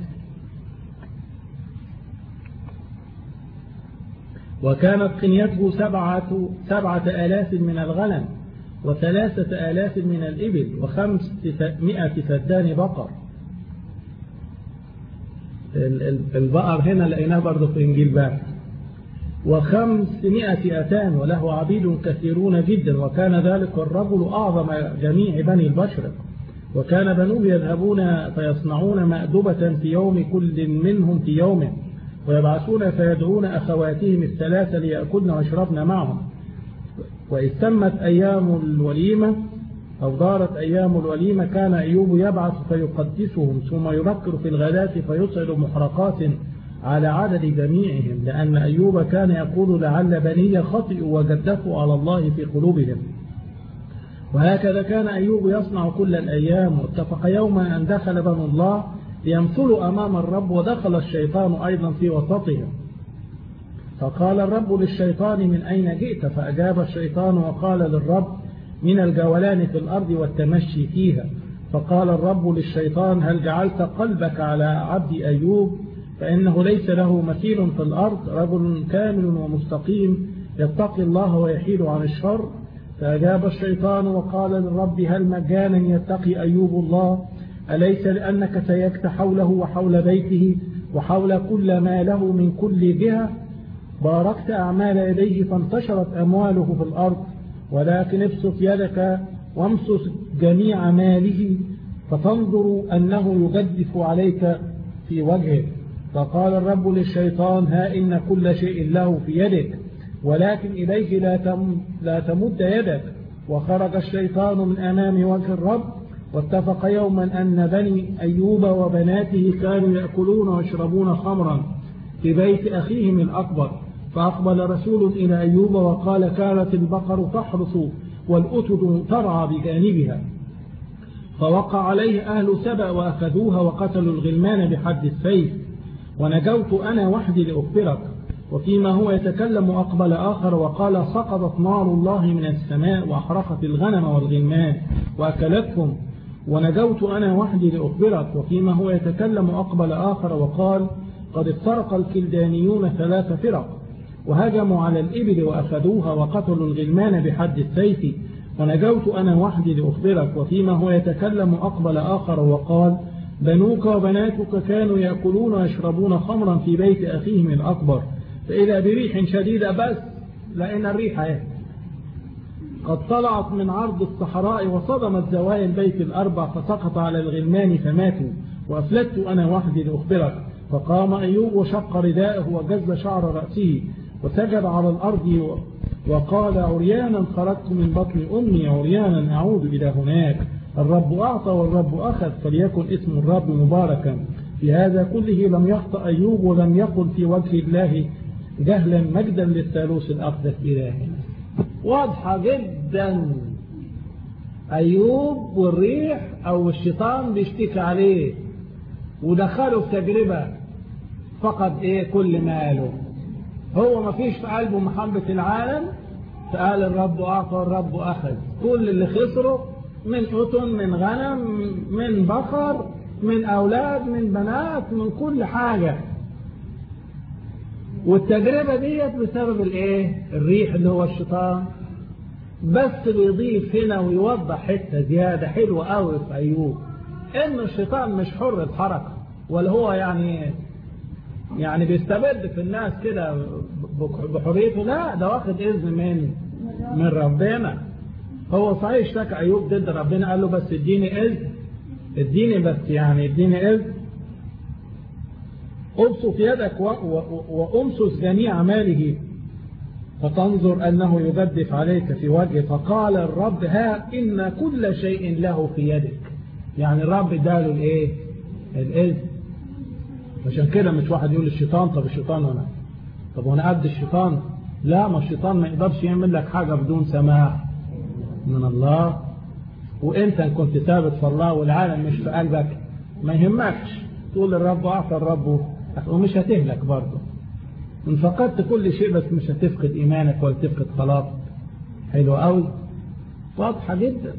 وكانت قنيته سبعة, سبعة آلاف من الغنم وثلاثة آلاف من الإبل وخمسمائة فدان بقر البقر هنا لقيناه برضه في إنجيل باكر وخمسمائة أتان وله عبيد كثيرون جدا وكان ذلك الرجل أعظم جميع بني البشر وكان بنوه يذهبون فيصنعون مأدبة في يوم كل منهم في يوم ويبعثون فيدعون أخواتهم الثلاثة ليأكلن ويشربن معهم وإذ تمت أيام الوليمة أو دارت أيام الوليمة كان أيوب يبعث فيقدسهم ثم يبكر في الغداة فيصعد محرقات على عدد جميعهم لأن أيوب كان يقول لعل بني خطئوا وجدفوا على الله في قلوبهم وهكذا كان أيوب يصنع كل الأيام واتفق يوما أن دخل بنو الله ليمثلوا أمام الرب ودخل الشيطان أيضا في وسطهم فقال الرب للشيطان من أين جئت فأجاب الشيطان وقال للرب من الجولان في الأرض والتمشي فيها فقال الرب للشيطان هل جعلت قلبك على عبد أيوب فإنه ليس له مثيل في الأرض رجل كامل ومستقيم يتقي الله ويحيل عن الشر فأجاب الشيطان وقال للرب هل مجانا يتقي أيوب الله أليس لأنك سيكت حوله وحول بيته وحول كل ما له من كل جهة باركت أعمال يديه فانتشرت أمواله في الأرض ولكن ابسط يدك وامسس جميع ماله فتنظر أنه يجدف عليك في وجهه فقال الرب للشيطان ها إن كل شيء له في يدك ولكن إليه لا, تم لا تمد يدك وخرج الشيطان من أمام وجه الرب واتفق يوما أن بني أيوب وبناته كانوا يأكلون ويشربون خمرا في بيت أخيهم الأكبر فأقبل رسول إلى أيوب وقال كانت البقر تحرص والأتد ترعى بجانبها فوقع عليه أهل سبأ وأخذوها وقتلوا الغلمان بحد السيف ونجوت أنا وحدي لأخبرك وفيما هو يتكلم أقبل آخر وقال سقطت نار الله من السماء وأحرقت الغنم والغلمان وأكلتهم ونجوت أنا وحدي لأخبرك وفيما هو يتكلم أقبل آخر وقال قد افترق الكلدانيون ثلاث فرق وهجموا على الإبل وأخذوها وقتلوا الغلمان بحد السيف ونجوت أنا وحدي لأخبرك وفيما هو يتكلم أقبل آخر وقال بنوك وبناتك كانوا يأكلون ويشربون خمرا في بيت أخيهم الأكبر فإذا بريح شديدة بس لأن الريح ايه قد طلعت من عرض الصحراء وصدمت زوايا البيت الأربع فسقط على الغلمان فماتوا وأفلت أنا وحدي لأخبرك فقام أيوب وشق رداءه وجز شعر رأسه وسجد على الأرض وقال عريانا خرجت من بطن أمي عريانا أعود إلى هناك الرب أعطى والرب أخذ فليكن اسم الرب مباركا في هذا كله لم يخطأ أيوب ولم يقل في وجه الله جهلا مجدا للثالوث الأقدس إلهنا واضحة جدا أيوب والريح أو الشيطان بيشتكي عليه ودخله في تجربة فقد إيه كل ماله هو ما فيش في قلبه محبة العالم فقال الرب أعطى الرب أخذ كل اللي خسره من أتن من غنم من بقر من أولاد من بنات من كل حاجة والتجربة ديت بسبب الايه الريح اللي هو الشيطان بس بيضيف هنا ويوضح حتة زيادة حلوة قوي في أيوب إن الشيطان مش حر الحركة ولا هو يعني يعني بيستبد في الناس كده بحريته لا ده واخد إذن من من ربنا هو صحيح اشتكى أيوب ضد ربنا قال له بس اديني إذن اديني بس يعني اديني إذن ابسط يدك وامسس جميع ماله فتنظر أنه يجدف عليك في وجهه فقال الرب ها إن كل شيء له في يدك يعني الرب اداله الايه الاذن عشان كده مش واحد يقول الشيطان طب الشيطان انا طب وانا قد الشيطان لا ما الشيطان ما يقدرش يعمل لك حاجة بدون سماح من الله وانت ان كنت ثابت في الله والعالم مش في قلبك ما يهمكش تقول الرب اعطى الرب ومش هتهلك برضه ان فقدت كل شيء بس مش هتفقد ايمانك ولا تفقد خلاصك حلو قوي واضحة جدا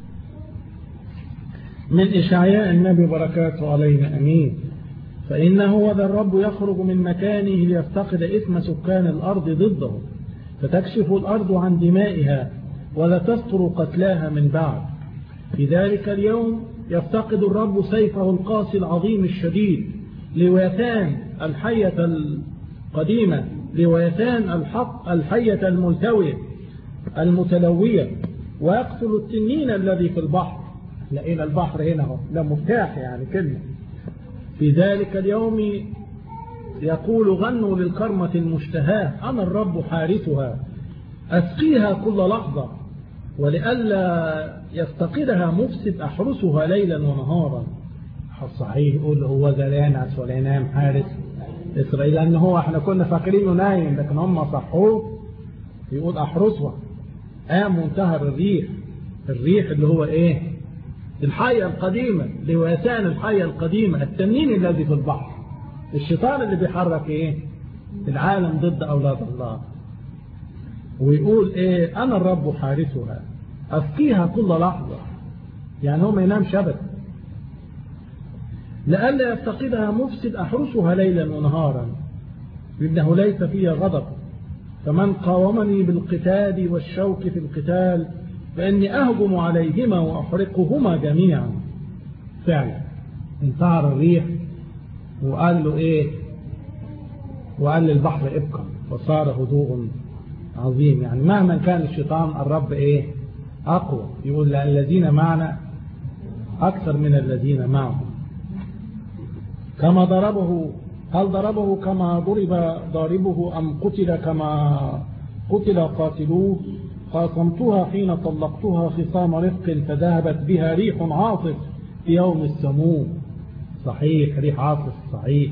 من إشعياء النبي بركاته علينا أمين فإنه ذا الرب يخرج من مكانه ليفتقد إثم سكان الأرض ضده فتكشف الأرض عن دمائها ولا تستر قتلاها من بعد في ذلك اليوم يفتقد الرب سيفه القاسي العظيم الشديد لويتان الحية القديمة لويتان الحق الحية الملتوية المتلوية ويقتل التنين الذي في البحر لقينا البحر هنا هو ده مفتاح يعني كلمة في ذلك اليوم يقول غنوا للكرمة المشتهاة أنا الرب حارسها أسقيها كل لحظة ولئلا يفتقدها مفسد أحرسها ليلا ونهارا صحيح يقول هو ذا لا ينعس ولا ينام حارس إسرائيل لأن هو احنا كنا فاكرينه نايم لكن هم صحوه يقول أحرسها قام وانتهر الريح الريح اللي هو ايه الحية القديمة لويتان الحية القديمة التنين الذي في البحر الشيطان اللي بيحرك ايه العالم ضد أولاد الله ويقول ايه أنا الرب حارسها أسقيها كل لحظة يعني هو ما ينامش أبدا لئلا يفتقدها مفسد أحرسها ليلا ونهارا إنه ليس فيها غضب فمن قاومني بالقتال والشوك في القتال فإني أهجم عليهما وأحرقهما جميعا فعلا انتهر الريح وقال له ايه وقال للبحر ابقى وصار هدوء عظيم يعني مهما كان الشيطان الرب ايه اقوى يقول لأن الذين معنا اكثر من الذين معهم كما ضربه هل ضربه كما ضرب ضاربه أم قتل كما قتل قاتلوه خاصمتها حين طلقتها خصام رفق فذهبت بها ريح عاصف في يوم السموم صحيح ريح عاصف صحيح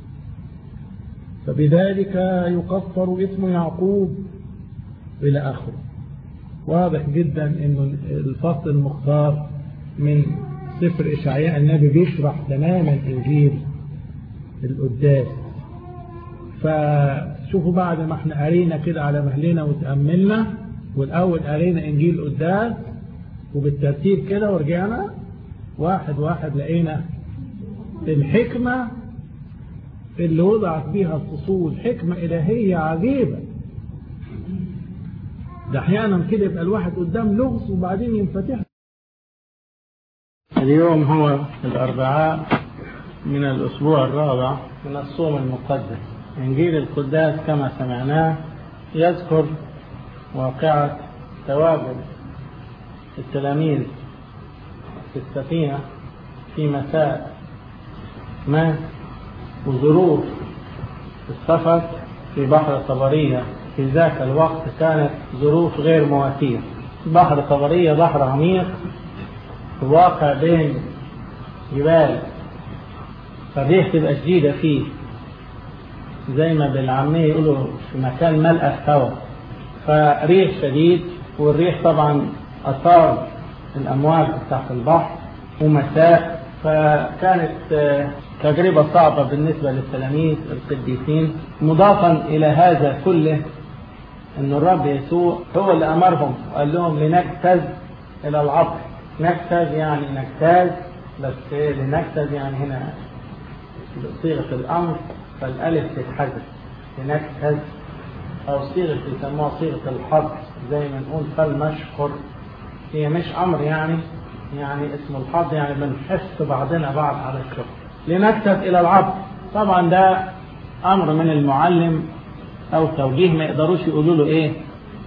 فبذلك يكفر اسم يعقوب إلى آخره واضح جدا أن الفصل المختار من سفر إشعياء النبي بيشرح تماما إنجيل القداس فشوفوا بعد ما احنا قرينا كده على مهلنا وتأملنا والأول قرينا إنجيل القداس وبالترتيب كده ورجعنا واحد واحد لقينا الحكمة اللي وضعت بيها الفصول حكمة إلهية عجيبة ده أحيانا كده يبقى الواحد قدام لغز وبعدين ينفتح اليوم هو الأربعاء من الأسبوع الرابع من الصوم المقدس إنجيل القداس كما سمعناه يذكر واقعة تواجد التلاميذ في السفينة في مساء ما وظروف السفر في بحر طبرية في ذاك الوقت كانت ظروف غير مواتية بحر طبرية بحر عميق واقع بين جبال فالريح تبقى شديدة فيه زي ما بالعامية يقولوا في مكان ملأ هواء فريح شديد والريح طبعا أثار الأمواج تحت البحر ومساء فكانت تجربة صعبة بالنسبة للتلاميذ القديسين مضافا إلى هذا كله أن الرب يسوع هو اللي أمرهم وقال لهم لنجتز إلى العصر نجتز يعني نجتاز بس لنجتز يعني هنا صيغة الأمر فالألف تتحذف لنجتز أو صيغة يسموها صيغة الحظ زي ما نقول فلنشكر هي مش أمر يعني يعني اسم الحظ يعني بنحس بعضنا بعض على الشكر لنكتب إلى العبد طبعا ده أمر من المعلم أو توجيه ما يقدروش يقولوا له إيه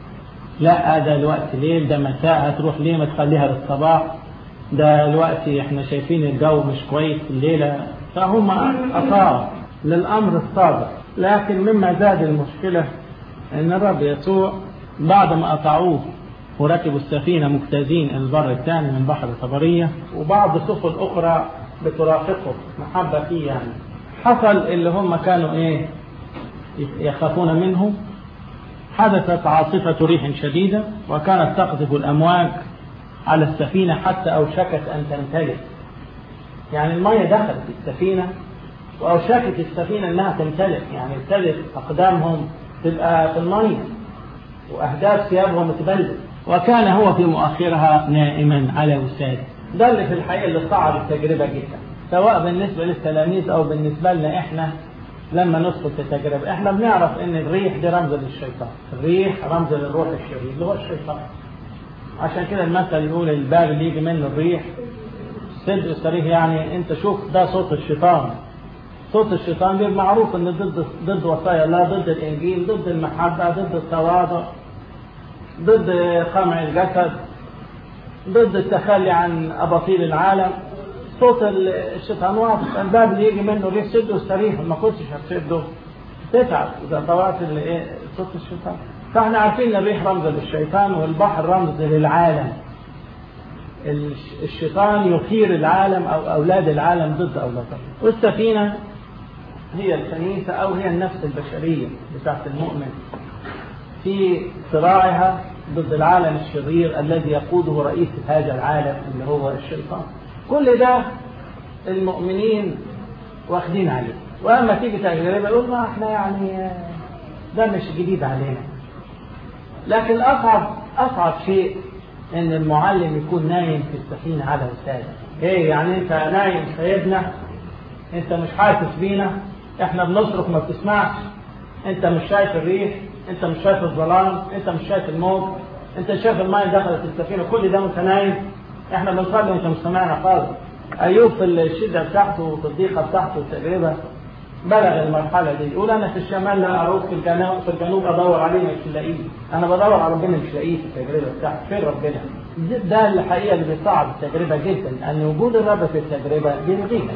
لا ده الوقت ليل ده مساء هتروح ليه ما تخليها للصباح ده الوقت احنا شايفين الجو مش كويس الليلة فهم أطاعوا للأمر الصادق لكن مما زاد المشكلة أن الرب يسوع بعد ما أطاعوه وركبوا السفينة مجتازين البر الثاني من بحر طبرية وبعض سفن أخرى بترافقه محبة فيه يعني حصل اللي هم كانوا إيه يخافون منه حدثت عاصفة ريح شديدة وكانت تقذف الأمواج على السفينة حتى أوشكت أن تمتلئ يعني المية دخلت السفينة وأوشكت السفينة أنها تمتلئ يعني ابتدت أقدامهم تبقى في المية وأهداف ثيابهم تبلد وكان هو في مؤخرها نائما على وساد ده اللي في الحقيقة اللي صعب التجربة جدا سواء بالنسبة للتلاميذ أو بالنسبة لنا إحنا لما ندخل في التجربة إحنا بنعرف إن الريح دي رمز للشيطان الريح رمز للروح الشرير اللي هو الشيطان عشان كده المثل يقول الباب اللي يجي منه الريح سد الصريح يعني انت شوف ده صوت الشيطان صوت الشيطان بيبقى معروف ان ضد ضد وصايا الله ضد الانجيل ضد المحبه ضد التواضع ضد قمع الجسد ضد التخلي عن اباطيل العالم صوت الشيطان واضح الباب اللي يجي منه الريح سده واستريح ما كنتش هتسده تتعب اذا طوعت صوت الشيطان فاحنا عارفين ان الريح رمز للشيطان والبحر رمز للعالم الشيطان يثير العالم او اولاد العالم ضد اولاد الله والسفينه هي الكنيسه او هي النفس البشريه بتاعت المؤمن في صراعها ضد العالم الشرير الذي يقوده رئيس هذا العالم اللي هو الشيطان كل ده المؤمنين واخدين عليه واما تيجي تجربه يقول ما احنا يعني ده مش جديد علينا لكن اصعب اصعب شيء ان المعلم يكون نايم في السفينه على وساده ايه يعني انت نايم سيدنا انت مش حاسس بينا احنا بنصرخ ما بتسمعش انت مش شايف الريح انت مش شايف الظلام انت مش شايف الموت انت شايف الماء دخلت السفينه كل ده وانت نايم احنا بنصلي وانت مش سامعنا خالص ايوب في الشده بتاعته وفي الضيقه بتاعته والتجربه بلغ المرحله دي يقول انا في الشمال لا اروح في الجنوب في الجنوب ادور عليه مش لاقيه انا بدور على ربنا مش لاقيه في التجربه بتاعتي فين ربنا ده الحقيقه اللي بيصعب التجربه جدا ان وجود الرب في التجربه بيلغيها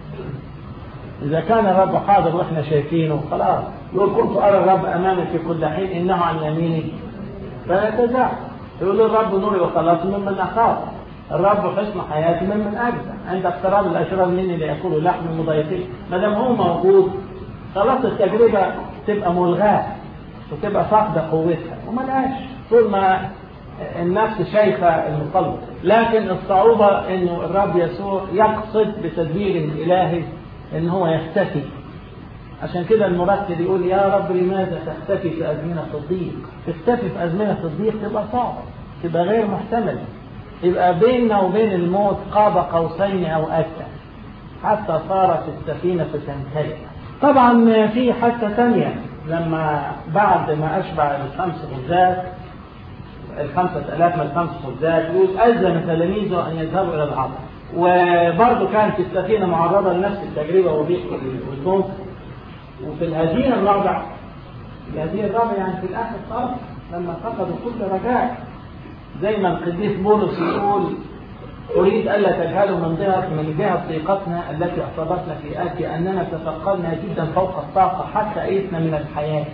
إذا كان الرب حاضر وإحنا شايفينه خلاص يقول كنت أرى الرب أمامي في كل حين إنه عن يميني فلا تزع يقول الرب نوري وخلاص ممن أخاف الرب حسن حياتي ممن أجزع عند اقتراب الأشرار مني ليأكلوا لحم مضيفين ما دام هو موجود خلاص التجربة تبقى ملغاة وتبقى فاقدة قوتها وملهاش طول ما النفس شايفة المخلص لكن الصعوبة انه الرب يسوع يقصد بتدبير الالهي ان هو يختفي عشان كده المرتل يقول يا رب لماذا تختفي في ازمنه الضيق؟ تختفي في ازمنه الضيق تبقى صعبه تبقى غير محتمله يبقى بيننا وبين الموت قاب قوسين او ادنى حتى صارت السفينه تنتهي طبعا في حتى ثانيه لما بعد ما اشبع الخمس غزات الخمسة آلاف من الخمس خبزات يقول ألزم تلاميذه أن يذهبوا إلى العصر وبرضه كانت السفينة معرضة لنفس التجربة وضيق والموت وفي الهزيمة الرابعة الهزيمة الرابعة يعني في الآخر خالص لما فقدوا كل رجاء زي ما القديس بولس يقول أريد ألا تجهلوا من جهة من جهة ضيقتنا التي أصابتنا في آتي أننا تثقلنا جدا فوق الطاقة حتى أيسنا من الحياة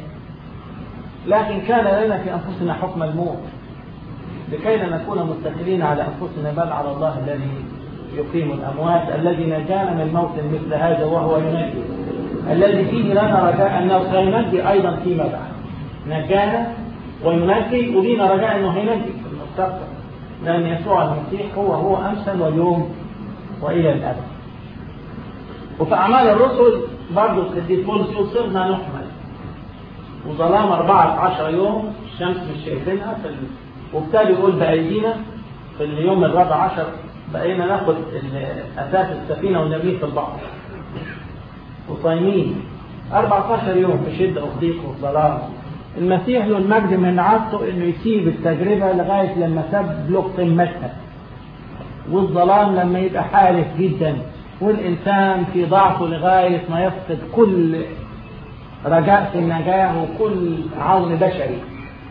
لكن كان لنا في أنفسنا حكم الموت لكي لا نكون متكلين على أنفسنا بل على الله الذي يقيم الأموات الذي نجانا من موت مثل هذا وهو ينجي الذي فيه لنا رجاء أنه سينجي أيضا فيما بعد نجانا وينجي ولينا رجاء أنه هينجي في المستقبل لأن يسوع المسيح هو هو أمسا واليوم وإلى الأبد وفي أعمال الرسل برضه القديس بولس يقول صرنا نحمل وظلام 14 يوم الشمس مش شايفينها في ال... وبالتالي يقول بأيدينا في اليوم الرابع عشر بقينا ناخد أساس السفينة ونرميه في البحر وصايمين 14 يوم في شدة وضيق وظلام المسيح له المجد من عادته انه يسيب التجربة لغاية لما تبلغ قمتها والظلام لما يبقى حالف جدا والإنسان في ضعفه لغاية ما يفقد كل رجاء في النجاة وكل عون بشري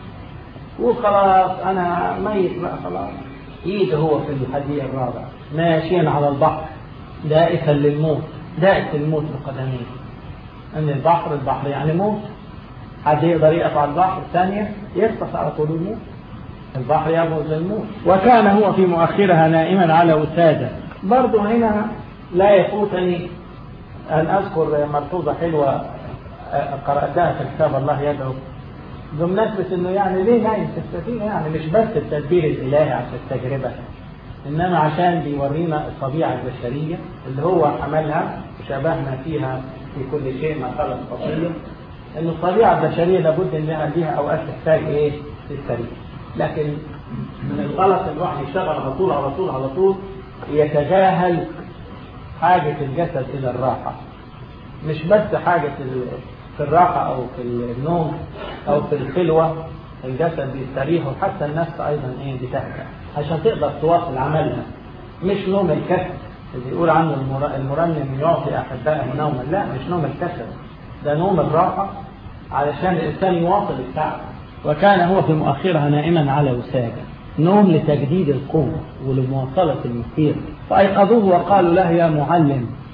وخلاص أنا ميت بقى خلاص يجي هو في الحديث الرابع ماشيا على البحر دائفا للموت دائف الموت بقدميه أن البحر البحر يعني موت حد يقدر يقف على البحر ثانية يغطس على طول الموت البحر يرمز للموت وكان هو في مؤخرها نائما على وسادة برضه هنا لا يفوتني أن أذكر ملحوظة حلوة قرأتها في كتاب الله يدعو بمناسبة انه يعني ليه نايم في السفينة يعني مش بس التدبير الالهي عشان التجربة انما عشان بيورينا الطبيعة البشرية اللي هو حملها وشبهنا فيها في كل شيء ما خلق فصيل ان الطبيعة البشرية لابد ان لها اوقات تحتاج ايه للسرير لكن من الغلط الواحد يشتغل على طول على طول على طول يتجاهل حاجة الجسد الى الراحة مش بس حاجة في الراحة أو في النوم أو في الخلوة الجسد بيستريح وحتى النفس أيضا إيه بتهدى عشان تقدر تواصل عملها مش نوم الكسل اللي يقول عنه المرنم يعطي أحبائه نوما لا مش نوم الكسل ده نوم الراحة علشان الإنسان يواصل التعب وكان هو في مؤخرها نائما على وسادة نوم لتجديد القوة ولمواصلة المسير فأيقظوه وقالوا له يا معلم